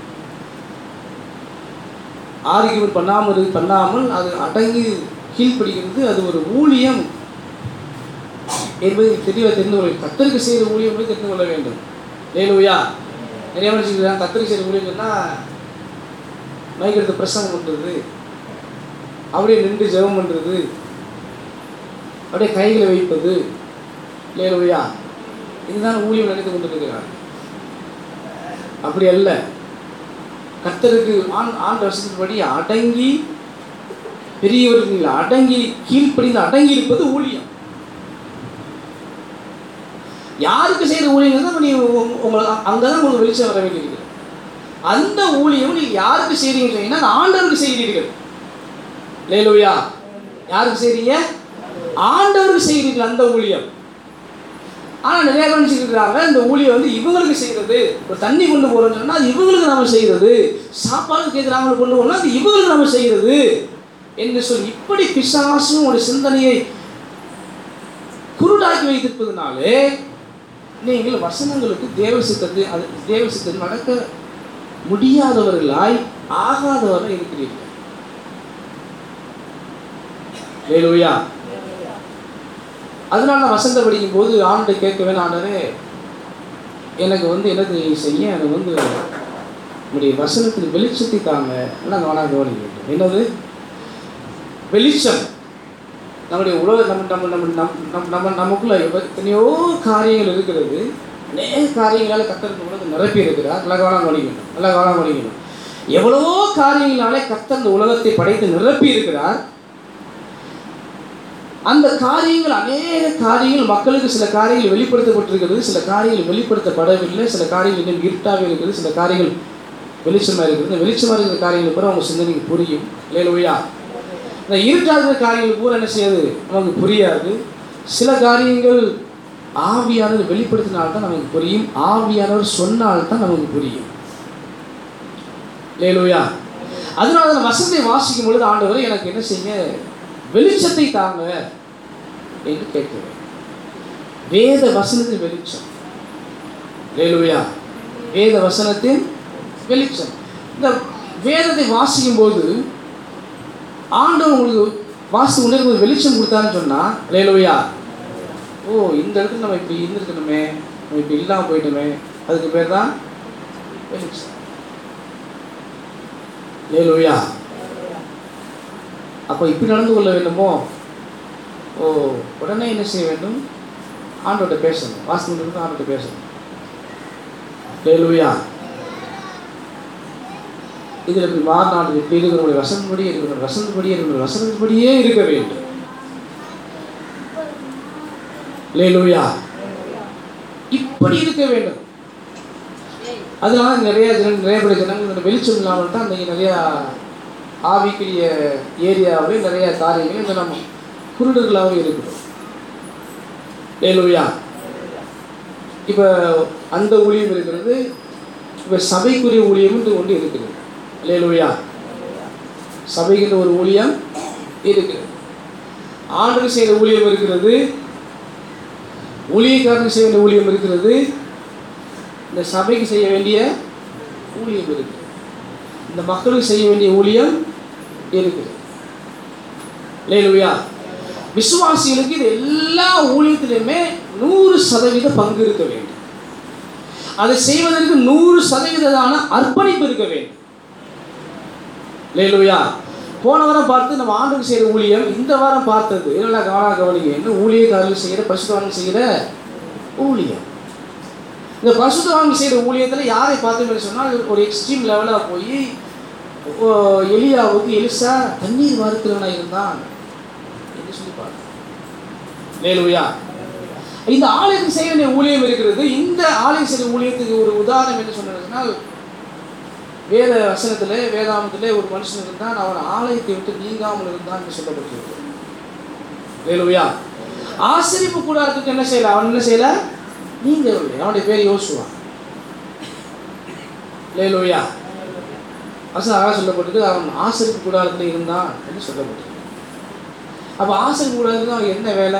ஆர்கியூமெண்ட் பண்ணாமல் இரு பண்ணாமல் அது அடங்கி கீழ்ப்படுகிறது அது ஒரு ஊழியம் என்பதை தெளிவாக தெரிந்து கொள்ள கத்தருக்கு செய்கிற ஊழியம் என்பதை தெரிந்து கொள்ள வேண்டும் லேலுயா நிறைய மனுஷங்க கத்தருக்கு செய்கிற ஊழியம் சொன்னால் மைக் எடுத்து பிரசங்கம் பண்ணுறது அப்படியே நின்று ஜெபம் பண்ணுறது அப்படியே கைகளை வைப்பது லேலுயா இதுதான் ஊழியம் நினைத்து கொண்டிருக்கிறார் அப்படி அல்ல கர்த்தருக்கு ஆண் ஆண்டு வருஷத்துப்படி அடங்கி பெரியவர்கள் அடங்கி கீழ்ப்படிந்து அடங்கி இருப்பது ஊழியம் யாருக்கு செய்கிற ஊழியம் தான் நீ உங்களை அங்கே தான் உங்களுக்கு வெளிச்சம் வர வேண்டியிருக்கிறது அந்த ஊழியம் நீங்கள் யாருக்கு செய்கிறீங்கன்னு சொன்னீங்கன்னா அந்த ஆண்டவருக்கு செய்கிறீர்கள் லேலுயா யாருக்கு செய்கிறீங்க ஆண்டவருக்கு செய்கிறீர்கள் அந்த ஊழியம் ஆனால் நிறைய கவனிச்சுக்கிறாங்க இந்த ஊழியம் வந்து இவங்களுக்கு செய்கிறது ஒரு தண்ணி கொண்டு போகிறோம்னு சொன்னால் அது இவங்களுக்கு நம்ம செய்கிறது சாப்பாடு கேட்குறாங்க கொண்டு போகணும் அது இவங்களுக்கு நம்ம செய்கிறது என்று சொல்லி இப்படி பிசாசும் ஒரு சிந்தனையை குருடாக்கி வைத்திருப்பதனாலே நீங்கள் வசனங்களுக்கு தேவ சித்தத்தை அது தேவ சித்தத்தை நடக்க முடியாதவர்களாய் ஆகாதவர்கள் இருக்கிறீர்கள் லேலுயா அதனால நான் வசந்த படிக்கும் போது ஆண்டை கேட்க வேணும் ஆண்டரே எனக்கு வந்து எனக்கு செய்ய எனக்கு வந்து உங்களுடைய வசனத்துக்கு வெளிச்சத்தை தாங்க எல்லாம் கவனம் கவனிக்க வேண்டும் என்னது வெளிச்சம் நம்முடைய உலக நம்ம நம்ம நம்ம நம் நம்ம நம்ம நமக்குள்ள எத்தனையோ காரியங்கள் இருக்கிறது அநேக காரியங்களால் கத்தருக்கு உலகம் நிரப்பி இருக்கிறார் நல்லா கவனம் கவனிக்கணும் நல்லா கவனம் கவனிக்கணும் எவ்வளவோ காரியங்களாலே கத்தர் இந்த உலகத்தை படைத்து நிரப்பி இருக்கிறார் அந்த காரியங்கள் அநேக காரியங்கள் மக்களுக்கு சில காரியங்கள் வெளிப்படுத்தப்பட்டிருக்கிறது சில காரியங்கள் வெளிப்படுத்தப்படவில்லை சில காரியங்கள் இன்னும் இருட்டாக இருக்கிறது சில காரியங்கள் வெளிச்சமாக இருக்கிறது இந்த வெளிச்சமாக இருக்கிற காரியங்கள் பூரா அவங்க சிந்தனைக்கு புரியும் இல்லையா இந்த இருட்டாக இருக்கிற காரியங்கள் பூரா என்ன செய்யாது நமக்கு புரியாது சில காரியங்கள் ஆவியானவர் வெளிப்படுத்தினால்தான் நமக்கு புரியும் ஆவியானவர் சொன்னால்தான் நமக்கு புரியும் லேலோயா அதனால அந்த வசனத்தை வாசிக்கும் பொழுது ஆண்டவர் எனக்கு என்ன செய்ய வெளிச்சத்தை தாங்க என்று கேட்கிறேன் வேத வசனத்தின் வெளிச்சம் லேலுயா வேத வசனத்தின் வெளிச்சம் இந்த வேதத்தை வாசிக்கும் போது ஆண்டவர் உங்களுக்கு வாசித்து உணர்வு வெளிச்சம் கொடுத்தான்னு சொன்னால் லேலுயா ஓ இந்த இடத்துல நம்ம இப்படி இருந்திருக்கணுமே நம்ம இப்படி இல்லாமல் போயிட்டோமே அதுக்கு பேர் தான் வெளிச்சம் லேலுயா அப்போ இப்படி நடந்து கொள்ள வேண்டுமோ ஓ உடனே என்ன செய்ய வேண்டும் ஆண்டோட்ட பேசணும் வாசனம் ஆண்டோட்ட பேசணும் லேலுயா இதில் இப்படி மாறுநாடு எப்படி இருக்கிறவங்களுடைய வசனப்படியே இருக்கணும் வசனப்படியே இருக்கணும் வசனப்படியே இருக்க வேண்டும் லேலுயா இப்படி இருக்க வேண்டும் அதனால நிறைய ஜன நிறைய பேர் ஜனங்கள் வெளிச்சம் இல்லாமல் தான் இன்றைக்கி நிறையா ஆவிக்குரிய ஏரியாவே நிறைய காரியங்கள் இந்த நம்ம குருடர்களாகவே இருக்கிறோம் லேலுயா இப்போ அந்த ஊழியம் இருக்கிறது இப்போ சபைக்குரிய ஊழியம் என்று ஒன்று இருக்குது இல்லையா சபைகின்ற ஒரு ஊழியம் இருக்கிறது ஆண்டுக்கு செய்கிற ஊழியம் இருக்கிறது ஊழியக்காரனுக்கு செய்ய வேண்டிய ஊழியம் இருக்கிறது இந்த சபைக்கு செய்ய வேண்டிய ஊழியம் இருக்குது இந்த மக்களுக்கு செய்ய வேண்டிய ஊழியம் இருக்குது லேலுயா விசுவாசிகளுக்கு இது எல்லா ஊழியத்திலுமே நூறு சதவீத பங்கு இருக்க வேண்டும் அதை செய்வதற்கு நூறு சதவீதமான அர்ப்பணிப்பு இருக்க வேண்டும் லேலுயா போன வாரம் பார்த்து நம்ம ஆண்டுக்கு செய்கிற ஊழியம் இந்த வாரம் பார்த்தது இதெல்லாம் கவனம் கவனிங்க என்ன ஊழியக்காரர்கள் செய்கிற பசுத்தவான்கள் செய்கிற ஊழியம் இந்த பசுத்தவான்கள் செய்கிற ஊழியத்தில் யாரை பார்த்தோம்னு சொன்னால் ஒரு எக்ஸ்ட்ரீம் லெவலாக போய் ஓ, எலியாவுக்கு எலிசா தண்ணீர் வார்க்கிறவனாக இருந்தான் என்று சொல்லி பார்த்தோம் லேலுயா இந்த ஆலயத்துக்கு செய்ய வேண்டிய ஊழியம் இருக்கிறது இந்த ஆலயம் செய்கிற ஊழியத்துக்கு ஒரு உதாரணம் என்ன சொன்னதுனால் வேத வசனத்திலே வேதாமத்திலே ஒரு மனுஷன் இருந்தான் அவன் ஆலயத்தை விட்டு நீங்காமல் இருந்தான் என்று சொல்லப்பட்டிருக்கு வேலுவையா ஆசிரிப்பு கூடாரத்துக்கு என்ன செய்யல அவன் என்ன செய்யல நீங்கவில்லை அவனுடைய பேர் யோசுவா லேலோயா வசனம் அழகாக சொல்லப்பட்டது அவன் ஆசிரிப்பு கூடாரத்தில் இருந்தான் என்று சொல்லப்பட்டிருக்கு அப்போ ஆசிரிப்பு கூடாரத்துக்கு அவனுக்கு என்ன வேலை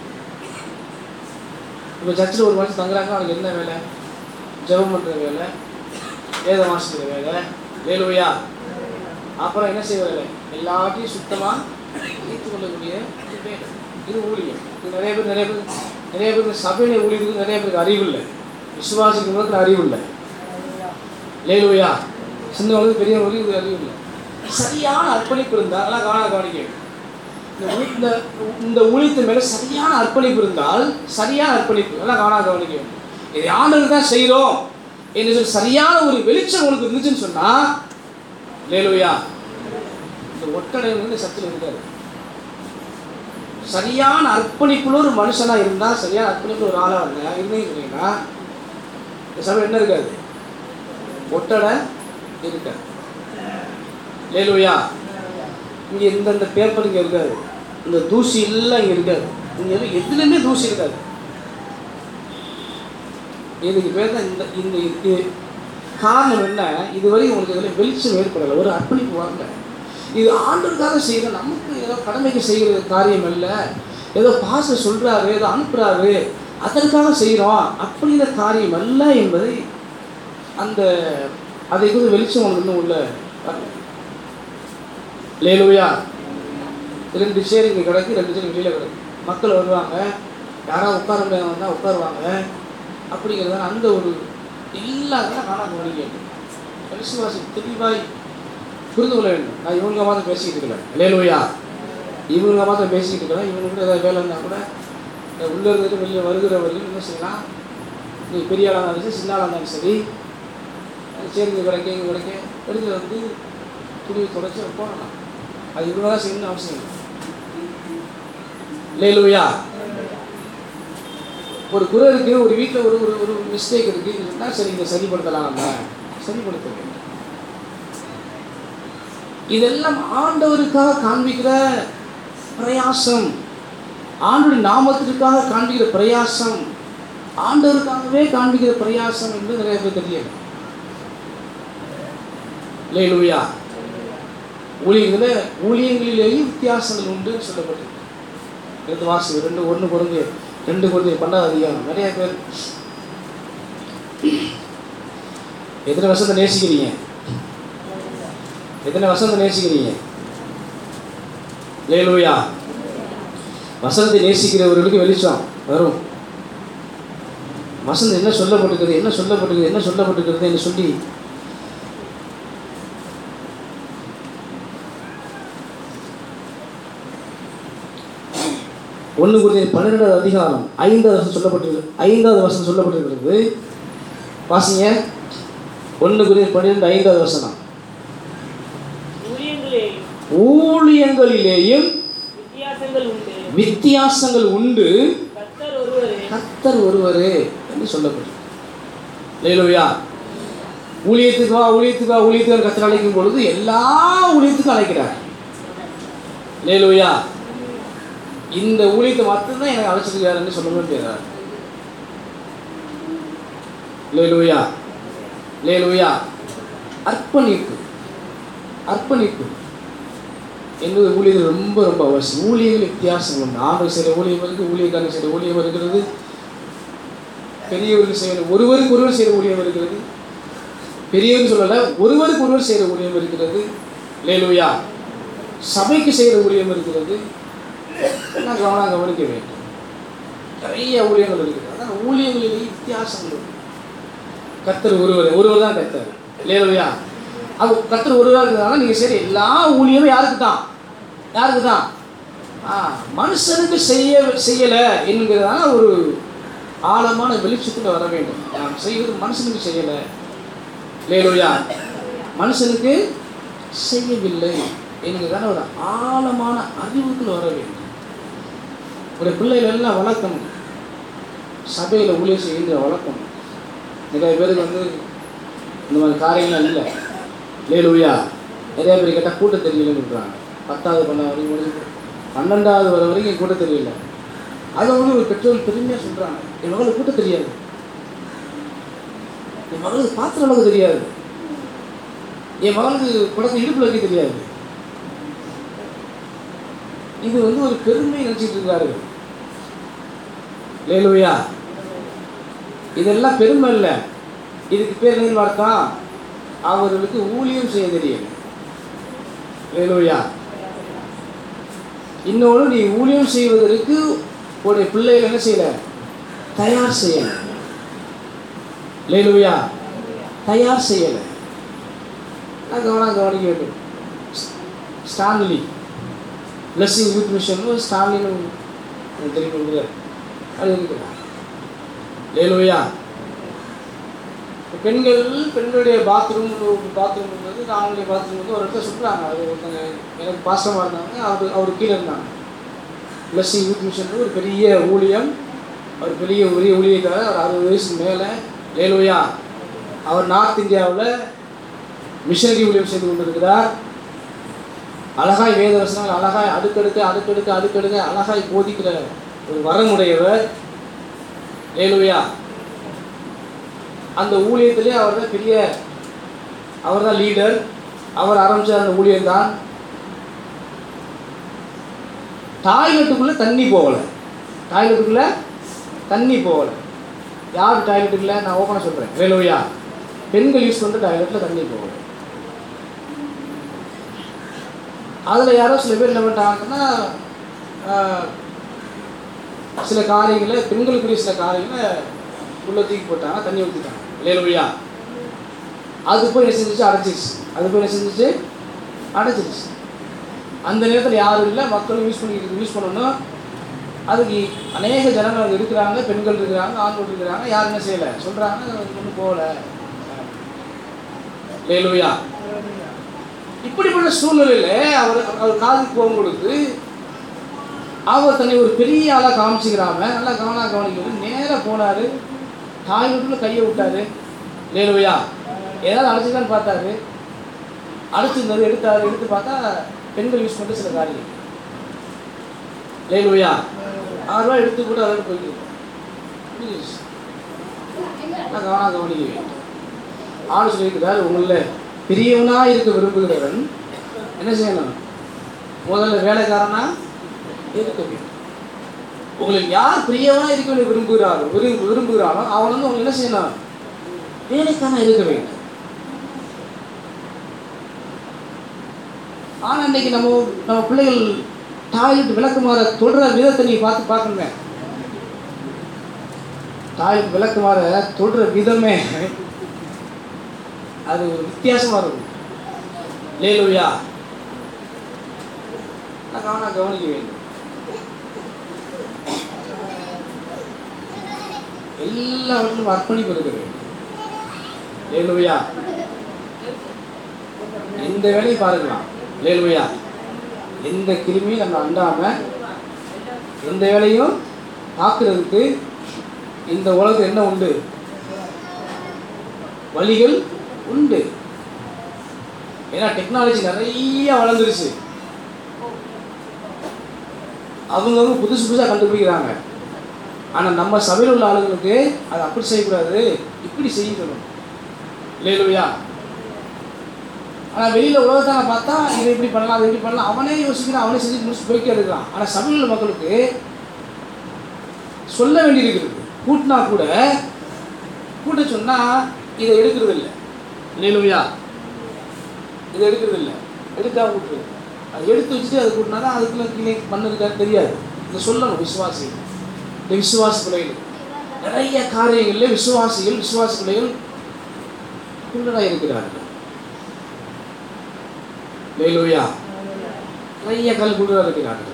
இப்போ சர்ச்சில் ஒரு மனுஷன் தங்குறாங்க அவனுக்கு என்ன வேலை ஜெபம் பண்ணுற வேலை வேத வாசிக்கிற வேலை வேலுவையா அப்புறம் என்ன செய்ய வேலை எல்லாத்தையும் சுத்தமாக வைத்துக் கொள்ளக்கூடிய ஒரு வேலை இது ஊழியம் இது நிறைய பேர் நிறைய பேர் நிறைய பேர் சபையில ஊழியத்துக்கு நிறைய பேருக்கு அறிவு இல்லை விசுவாசிக்கிறவங்களுக்கு அறிவு இல்லை லேலுவையா சின்னவங்களுக்கு பெரியவங்களுக்கு இது அறிவு இல்லை சரியான அர்ப்பணிப்பு இருந்தால் நல்லா கவனம் கவனிக்க வேண்டும். இந்த ஊ- இந்த இந்த ஊழியத்தின் மேலே சரியான அர்ப்பணிப்பு இருந்தால் சரியான அர்ப்பணிப்பு நல்லா கவனம் கவனிக்க வேண்டும். இதை ஆண்டவர் தான் செய்கிறோம் என்று சொல்லி சரியான ஒரு வெளிச்சம் உனக்கு இருந்துச்சுன்னு சொன்னா லேலுயா இந்த ஒட்டடை வந்து சத்தில் இருக்காது சரியான அர்ப்பணிப்புள்ள ஒரு மனுஷனா இருந்தா சரியான அர்ப்பணிப்புள்ள ஒரு ஆளா இருந்தா இருந்தீங்கன்னா இந்த சபை என்ன இருக்காது ஒட்டடை இருக்காது லேலுயா இங்க இந்தந்த பேப்பர் இங்க இருக்காது இந்த தூசி எல்லாம் இங்க இருக்காது இங்க எதுவும் எதுலையுமே தூசி இருக்காது இதுக்கு பேர் தான் இந்த இந்த இது காரணம் என்ன இதுவரை உங்களுக்கு இதில் வெளிச்சம் ஏற்படலை ஒரு அர்ப்பணிப்பு வரல இது ஆண்டருக்காக செய்கிற நமக்கு ஏதோ கடமைக்கு செய்கிற காரியம் அல்ல ஏதோ பாச சொல்கிறாரு ஏதோ அனுப்புகிறாரு அதற்காக செய்கிறோம் அப்படிங்கிற காரியம் அல்ல என்பதை அந்த அதை குறித்து வெளிச்சம் உங்களுக்கு இன்னும் உள்ள வரல லேலுயா ரெண்டு சேர் இங்கே கிடக்கு ரெண்டு சேர் வெளியில் கிடக்கு மக்கள் வருவாங்க யாராவது உட்கார முடியாத வந்தால் உட்காருவாங்க அப்படிங்கிறதான அந்த ஒரு எல்லாத்தையும் காணாம கவனிக்க விசுவாசி தெளிவாய் புரிந்து கொள்ள வேண்டும் நான் இவங்க மாதம் பேசிக்கிட்டு இருக்கிறேன் லேலுயா இவங்க மாதம் பேசிக்கிட்டு இருக்கிறேன் இவங்க கூட ஏதாவது வேலை இருந்தால் கூட இந்த உள்ளே இருந்துட்டு வெளியே வருகிறவர்கள் என்ன செய்யலாம் நீ பெரிய ஆளாக இருந்தாலும் சரி சின்ன ஆளாக இருந்தாலும் சரி சரி இங்கே கிடைக்க இங்கே கிடைக்க எடுத்து வந்து துணியை தொடச்சி போடலாம் அது இவ்வளோ தான் செய்யணும்னு அவசியம் இல்லை லேலுயா ஒரு குறை இருக்கு ஒரு வீட்டில் ஒரு ஒரு ஒரு மிஸ்டேக் இருக்கு இதுன்னா சரி இதை சரிப்படுத்தலாம் நம்ம சரிப்படுத்த வேண்டும் இதெல்லாம் ஆண்டவருக்காக காண்பிக்கிற பிரயாசம் ஆண்டுடைய நாமத்திற்காக காண்பிக்கிற பிரயாசம் ஆண்டவருக்காகவே காண்பிக்கிற பிரயாசம் என்று நிறைய பேர் தெரியல லேலுயா ஊழியங்கள ஊழியங்களிலேயும் வித்தியாசங்கள் உண்டு சொல்லப்பட்டிருக்கு ரெண்டு வாசி ரெண்டு ஒன்று குறைஞ்சு ரெண்டு குறைஞ்சு பன்னெண்டு அதிகாரம் நிறைய பேர் எத்தனை வருஷத்தை நேசிக்கிறீங்க எத்தனை வசனத்தை நேசிக்கிறீங்க லேலுயா வசனத்தை நேசிக்கிறவர்களுக்கு வெளிச்சம் வரும் வசனம் என்ன சொல்லப்பட்டிருக்கிறது என்ன சொல்லப்பட்டிருக்கிறது என்ன சொல்லப்பட்டிருக்கிறது என்று சொல்லி ஒன்று குறித்த பன்னிரெண்டாவது அதிகாரம் ஐந்தாவது வருஷம் சொல்லப்பட்டிருக்கு ஐந்தாவது வருஷம் சொல்லப்பட்டிருக்கிறது வாசிங்க ஒன்று குறித்த பன்னிரெண்டு ஐந்தாவது வசனம் ஊழியங்களேயும் ஊழியங்களிலேயும் வித்தியாசங்கள் உண்டு வித்தியாசங்கள் உண்டு கர்த்தர் ஒருவரே கர்த்தர் ஒருவரே என்று சொல்லப்பட்டிருக்கு லேலுயா ஊழியத்துக்கு வா ஊழியத்துக்கு வா ஊழியத்துக்கு கர்த்தர் அழைக்கும் பொழுது எல்லா ஊழியத்துக்கும் அழைக்கிறார் லேலுயா இந்த ஊழியத்தை மட்டும்தான் எனக்கு அழைச்சிருக்காருன்னு சொல்ல முடியாது லேலுயா லேலுயா அர்ப்பணிப்பு அர்ப்பணிப்பு என்பது ஊழியர்கள் ரொம்ப ரொம்ப அவசியம் ஊழியர்கள் வித்தியாசம் உண்டு ஆண்டு செய்கிற ஊழியம் இருக்குது ஊழியக்காரன் செய்கிற ஊழியம் இருக்கிறது பெரியவர்கள் செய்கிற ஒருவருக்கு ஒருவர் செய்கிற ஊழியம் இருக்கிறது பெரியவர்கள் சொல்லலை ஒருவருக்கு ஒருவர் செய்கிற ஊழியம் இருக்கிறது லேலுயா சபைக்கு செய்கிற ஊழியம் இருக்கிறது எல்லாம் கவனம் கவனிக்க வேண்டும் நிறைய ஊழியங்கள் இருக்குது அதான் ஊழியங்களிலேயே வித்தியாசங்கள் இருக்கு கர்த்தர் ஒருவர் ஒருவர் தான் கர்த்தர் லேலுயா அது கர்த்தர் ஒருவராக இருக்கிறதால நீங்கள் சரி எல்லா ஊழியமும் யாருக்கு தான் யாருக்கு தான் ஆ மனுஷனுக்கு செய்ய செய்யலை என்கிறதான ஒரு ஆழமான வெளிச்சத்துக்கு வர வேண்டும் நாம் செய்வது மனுஷனுக்கு செய்யலை லேலுயா மனுஷனுக்கு செய்யவில்லை என்கிறதான ஒரு ஆழமான அறிவுக்குள் வர வேண்டும் ஒரு பிள்ளைகள் எல்லாம் வளர்க்கணும் சபையில் ஊழியர் செய்கிற வளர்க்கணும் நிறைய பேருக்கு வந்து இந்த மாதிரி காரியங்கள்லாம் இல்லை லேலுயா நிறைய பேர் கேட்டால் கூட்ட தெரியலன்னு சொல்கிறாங்க பத்தாவது பண்ண வரைக்கும் முடிஞ்சு பன்னெண்டாவது வர வரைக்கும் கூட்ட தெரியல அதை வந்து ஒரு பெற்றோர் பெருமையாக சொல்கிறாங்க என் மகளுக்கு கூட்ட தெரியாது என் மகளுக்கு பாத்திர அளவுக்கு தெரியாது என் மகளுக்கு குடத்தை இடுப்பில் வைக்க தெரியாது இது வந்து ஒரு பெருமை நினச்சிட்டு இருக்காரு லேலுயா இதெல்லாம் பெருமை இல்லை இதுக்கு பேர் என்ன அர்த்தம் அவர்களுக்கு ஊழியம் செய்ய தெரியும் லேலுயா இன்னொன்று நீ ஊழியம் செய்வதற்கு உடைய பிள்ளைகள் என்ன செய்யல தயார் செய்யல லேலுயா தயார் செய்யலை நான் கவனம் கவனிக்க வேண்டும் ஸ்டான்லி பிளஸ்ஸிங் யூத் மிஷன் ஸ்டான்லின்னு எனக்கு தெரியும் அது இருக்குது லேலுயா பெண்கள் பெண்களுடைய பாத்ரூம் பாத்ரூம் இருந்தது ஆண்களுடைய பாத்ரூம் வந்து ஒரு இடத்துல சொல்கிறாங்க அது ஒருத்தங்க எனக்கு பாசமாக இருந்தாங்க அவர் அவர் கீழே இருந்தாங்க பிளஸ்ஸிங் யூத் மிஷன் ஒரு பெரிய ஊழியம் அவர் பெரிய உரிய ஊழியக்காரர் அவர் அறுபது வயசுக்கு மேலே லேலுயா அவர் நார்த் இந்தியாவில் மிஷனரி ஊழியம் செய்து கொண்டிருக்கிறார் அழகாய் வேத வசனங்கள் அழகாய் அடுக்கடுக்க அடுக்கடுக்க அடுக்கடுக்க அழகாய் போதிக்கிற ஒரு வரமுடையவர் லேலுயா அந்த ஊழியத்திலே அவர் தான் பெரிய அவர் தான் லீடர் அவர் ஆரம்பித்த அந்த ஊழியம் தான் டாய்லெட்டுக்குள்ளே தண்ணி போகலை டாய்லெட்டுக்குள்ளே தண்ணி போகலை யார் டாய்லெட்டுக்குள்ள நான் ஓப்பனாக சொல்கிறேன் வேலோயா பெண்கள் யூஸ் பண்ணுற டாய்லெட்டில் தண்ணி போகலை அதில் யாரோ சில பேர் என்ன பண்ணிட்டாங்கன்னா ஆஹ், சில காரியங்களை பெண்களுக்குரிய சில காரியங்களை உள்ள தூக்கி போட்டாங்க தண்ணி ஊற்றிட்டாங்க லேலுயா அது போய் என்ன செஞ்சுச்சு அடைச்சிருச்சு அது போய் என்ன செஞ்சுச்சு அடைச்சிருச்சு அந்த நேரத்தில் யாரும் இல்லை மக்களும் யூஸ் பண்ணி யூஸ் பண்ணணும் அதுக்கு அநேக ஜனங்கள் அங்கே இருக்கிறாங்க பெண்கள் இருக்கிறாங்க ஆண்கள் இருக்கிறாங்க யாரும் என்ன செய்யலை சொல்கிறாங்க ஒன்றும் போகல லேலுயா இப்படிப்பட்ட சூழ்நிலையில அவர் அவர் காதுக்கு போகும் பொழுது அவர் தன்னை ஒரு பெரிய ஆளாக காமிச்சிக்கிறாம நல்லா கவனம் கவனிக்கிறது நேராக போனார் டாய்லெட்டில் கையை விட்டாரு லேலுவையா ஏதாவது அழைச்சிதான்னு பார்த்தாரு அழைச்சிருந்தாரு எடுத்தாரு எடுத்து பார்த்தா பெண்கள் யூஸ் பண்ணுற சில காரியம் லேலுவையா ஆறு ரூபா எடுத்து கூட அதோட போய்க்கு நான் கவனம் கவனிக்க வேண்டும் ஆடு சொல்லியிருக்கிறார் உங்களில் பெரியவனா இருக்க விரும்புகிறவன் என்ன செய்யணும் முதல்ல வேலைக்காரனா இருக்க வேண்டும் உங்களுக்கு யார் பிரியவனா இருக்க வேண்டும் விரும்புகிறாரோ விரும்பு விரும்புகிறானோ அவன் வந்து உங்களுக்கு என்ன செய்யணும் வேலைக்காரனா இருக்க வேண்டும் ஆனால் இன்னைக்கு நம்ம நம்ம பிள்ளைகள் டாய்லெட் விளக்குமாற தொடுற விதத்தை நீ பார்த்து பார்க்கணுமே டாய்லெட் விளக்குமாற தொடுற விதமே அது ஒரு வித்தியாசமாக இருக்கும் லேலுயா நான் கவனம் கவனிக்க வேண்டும் எல்லாவற்றிலும் அர்ப்பணிப்பு இருக்க வேண்டும் லேலுயா எந்த வேலையும் பார்க்கலாம் லேலுயா எந்த கிருமியும் நம்ம அண்டாம எந்த வேலையும் பார்க்கறதுக்கு இந்த உலகத்தில் என்ன உண்டு வழிகள் உண்டு ஏன்னா டெக்னாலஜி நிறைய வளர்ந்துருச்சு அவங்கவுங்க புதுசு புதுசாக கண்டுபிடிக்கிறாங்க ஆனால் நம்ம சபையில் உள்ள ஆளுங்களுக்கு அதை அப்படி செய்யக்கூடாது இப்படி செய்யணும் இல்லையா ஆனால் வெளியில் உலகத்தான பார்த்தா இதை இப்படி பண்ணலாம் அதை இப்படி பண்ணலாம் அவனே யோசிக்கிறான் அவனே செஞ்சு முடிச்சு போய்க்கே இருக்கிறான் ஆனால் சபையில் மக்களுக்கு சொல்ல வேண்டியிருக்கிறது கூட்டினா கூட கூட்ட சொன்னால் இதை எடுக்கிறது இல்லை இல்லையா இதை எடுக்கிறது இல்லை எடுக்காம விட்டுருது அதை எடுத்து வச்சுட்டு அதை கூட்டினா தான் அதுக்குள்ள கீழே மண் இருக்கான்னு தெரியாது இதை சொல்லணும் விசுவாசி இந்த விசுவாச பிள்ளைகள் நிறைய காரியங்களில் விசுவாசிகள் விசுவாச பிள்ளைகள் குள்ளராக இருக்கிறார்கள் லேலூயா நிறைய கல் குள்ளராக இருக்கிறார்கள்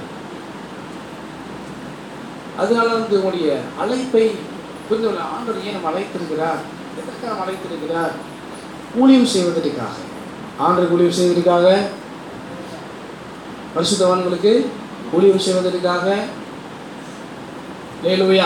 அதனால வந்து உங்களுடைய அழைப்பை புரிந்து கொள்ள ஆண்டவர் ஏன் நம்ம அழைத்திருக்கிறார் எதற்காக நம்ம அழைத்திருக்கிறார் ஊழியம் செய்வதற்காக ஆண்டவர் ஊழியம் செய்வதற்காக பரிசுத்தவான்களுக்கு ஊழியம் செய்வதற்காக லேலுயா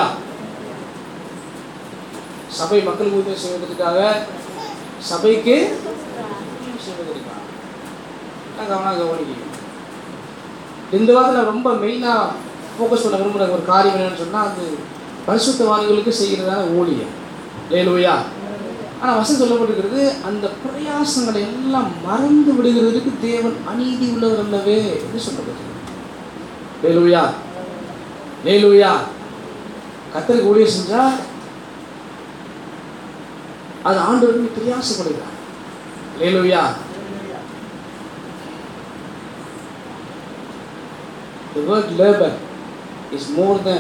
சபை மக்கள் ஊழியம் செய்வதற்காக சபைக்கு ஊழியம் செய்வதற்காக நான் கவனம் கவனிக்கணும் இந்த வாரத்தில் நான் ரொம்ப மெயினாக ஃபோக்கஸ் பண்ண விரும்புகிற ஒரு காரியம் என்னன்னு சொன்னால் அது பரிசுத்தவான்களுக்கு செய்கிறதான ஊழியம் லேலுயா ஆனால் வசனம் சொல்லப்பட்டிருக்கிறது அந்த பிரயாசங்களை எல்லாம் மறந்து விடுகிறதுக்கு தேவன் அநீதி உள்ளவர் அல்லவே என்று சொல்லப்பட்டிருக்கிறது லேலுயா லேலுயா கத்தருக்கு ஊழியம் செஞ்சா அது ஆண்டவருக்கு பிரயாசப்படுகிறார் லேலுயா The word labor is more than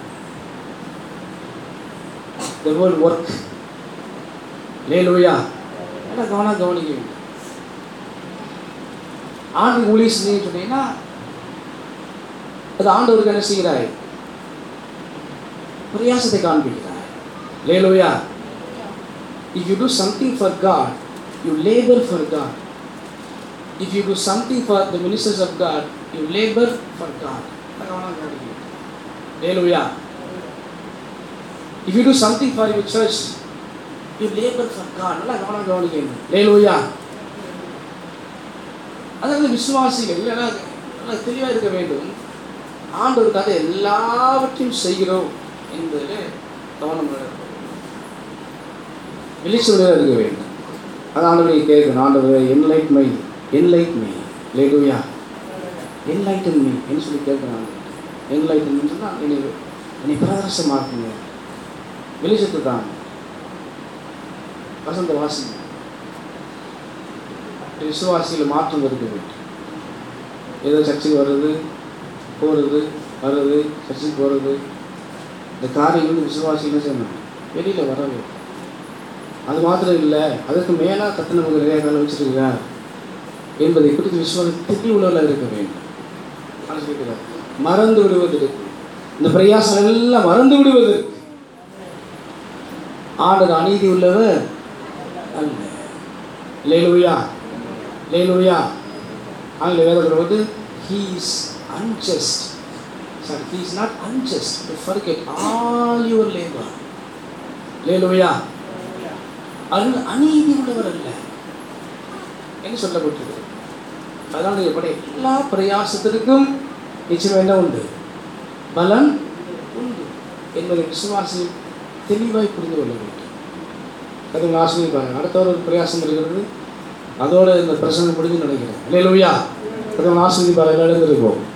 the word work. லேலுயா என்ன கவனம் கவனிக்க வேண்டும் ஆண்டு ஊழியம் செஞ்சீங்கன்னு சொன்னீங்கன்னா அது ஆண்டவருக்கு என்ன செய்கிறாய் பிரயாசத்தை காண்பிக்கிறாய் லேலுயா If you do something for God, you labor for God. If you do something for the ministers of God, you labor for God. என்ன கவனம் கவனிக்க வேண்டும் லேலுயா If you do something for your church, you labor for God. நல்லா கவனம் கவனிக்கணும் லேலூயா அதாவது விசுவாசிகள் இல்லைன்னா நல்லா தெளிவாக இருக்க வேண்டும் ஆண்டவருக்காக எல்லாவற்றையும் செய்கிறோம் என்பதில் கவனம் இருக்க வெளிச்சுவதாக இருக்க வேண்டும் அது ஆண்டவரை கேட்கணும் ஆண்டவரை என்லைட் மை என்லைட் மை லேலூயா என்லைட்டன் மீ என்று சொல்லி கேட்குறாங்க என்லைட்டன் சொன்னால் என்னை என்னை பிரகாசமாக்குங்க வெளிச்சத்து தாங்க வசந்த வாசி விசுவாசியில் மாற்றம் இருக்க வேண்டும் ஏதோ சர்ச்சுக்கு வர்றது போகிறது வர்றது சர்ச்சுக்கு போகிறது இந்த காரியம் வந்து விசுவாசிகள் செய்யணும் வெளியில் வர வேண்டும் அது மாத்திரம் இல்லை அதற்கு மேலாக கத்தனை நமக்கு நிறைய காலம் வச்சிருக்கிறார் என்பதை குறித்து விசுவாசம் திட்டி உள்ளவர்களாக இருக்க வேண்டும் ஆனா சொல்லிக்கிறார். மறந்து விடுவதற்கு இந்த பிரயாசம் எல்லாம் மறந்து விடுவதற்கு ஆண்டர் அநீதி உள்ளவர் அல்ல லேலுயா லேலுயா ஆங்கில வேதத்தில் வந்து he is unjust sorry he is not unjust to forget all your labor லேலுயா அது அநீதி உள்ளவர் அல்ல என்று சொல்லப்பட்டிருக்கு அதனால எப்படி எல்லா பிரயாசத்திற்கும் நிச்சயம் என்ன உண்டு பலன் உண்டு என்பதை விசுவாசி தெளிவாய் புரிந்து கொள்ள வேண்டும் அது உங்கள் ஆசிரியப்பாங்க அடுத்த ஒரு பிரயாசம் இருக்கிறது அதோட இந்த பிரசங்கம் முடிஞ்சு நினைக்கிறேன் இல்லையா அது உங்கள் ஆசிரியப்பாங்க எழுந்திருப்போம்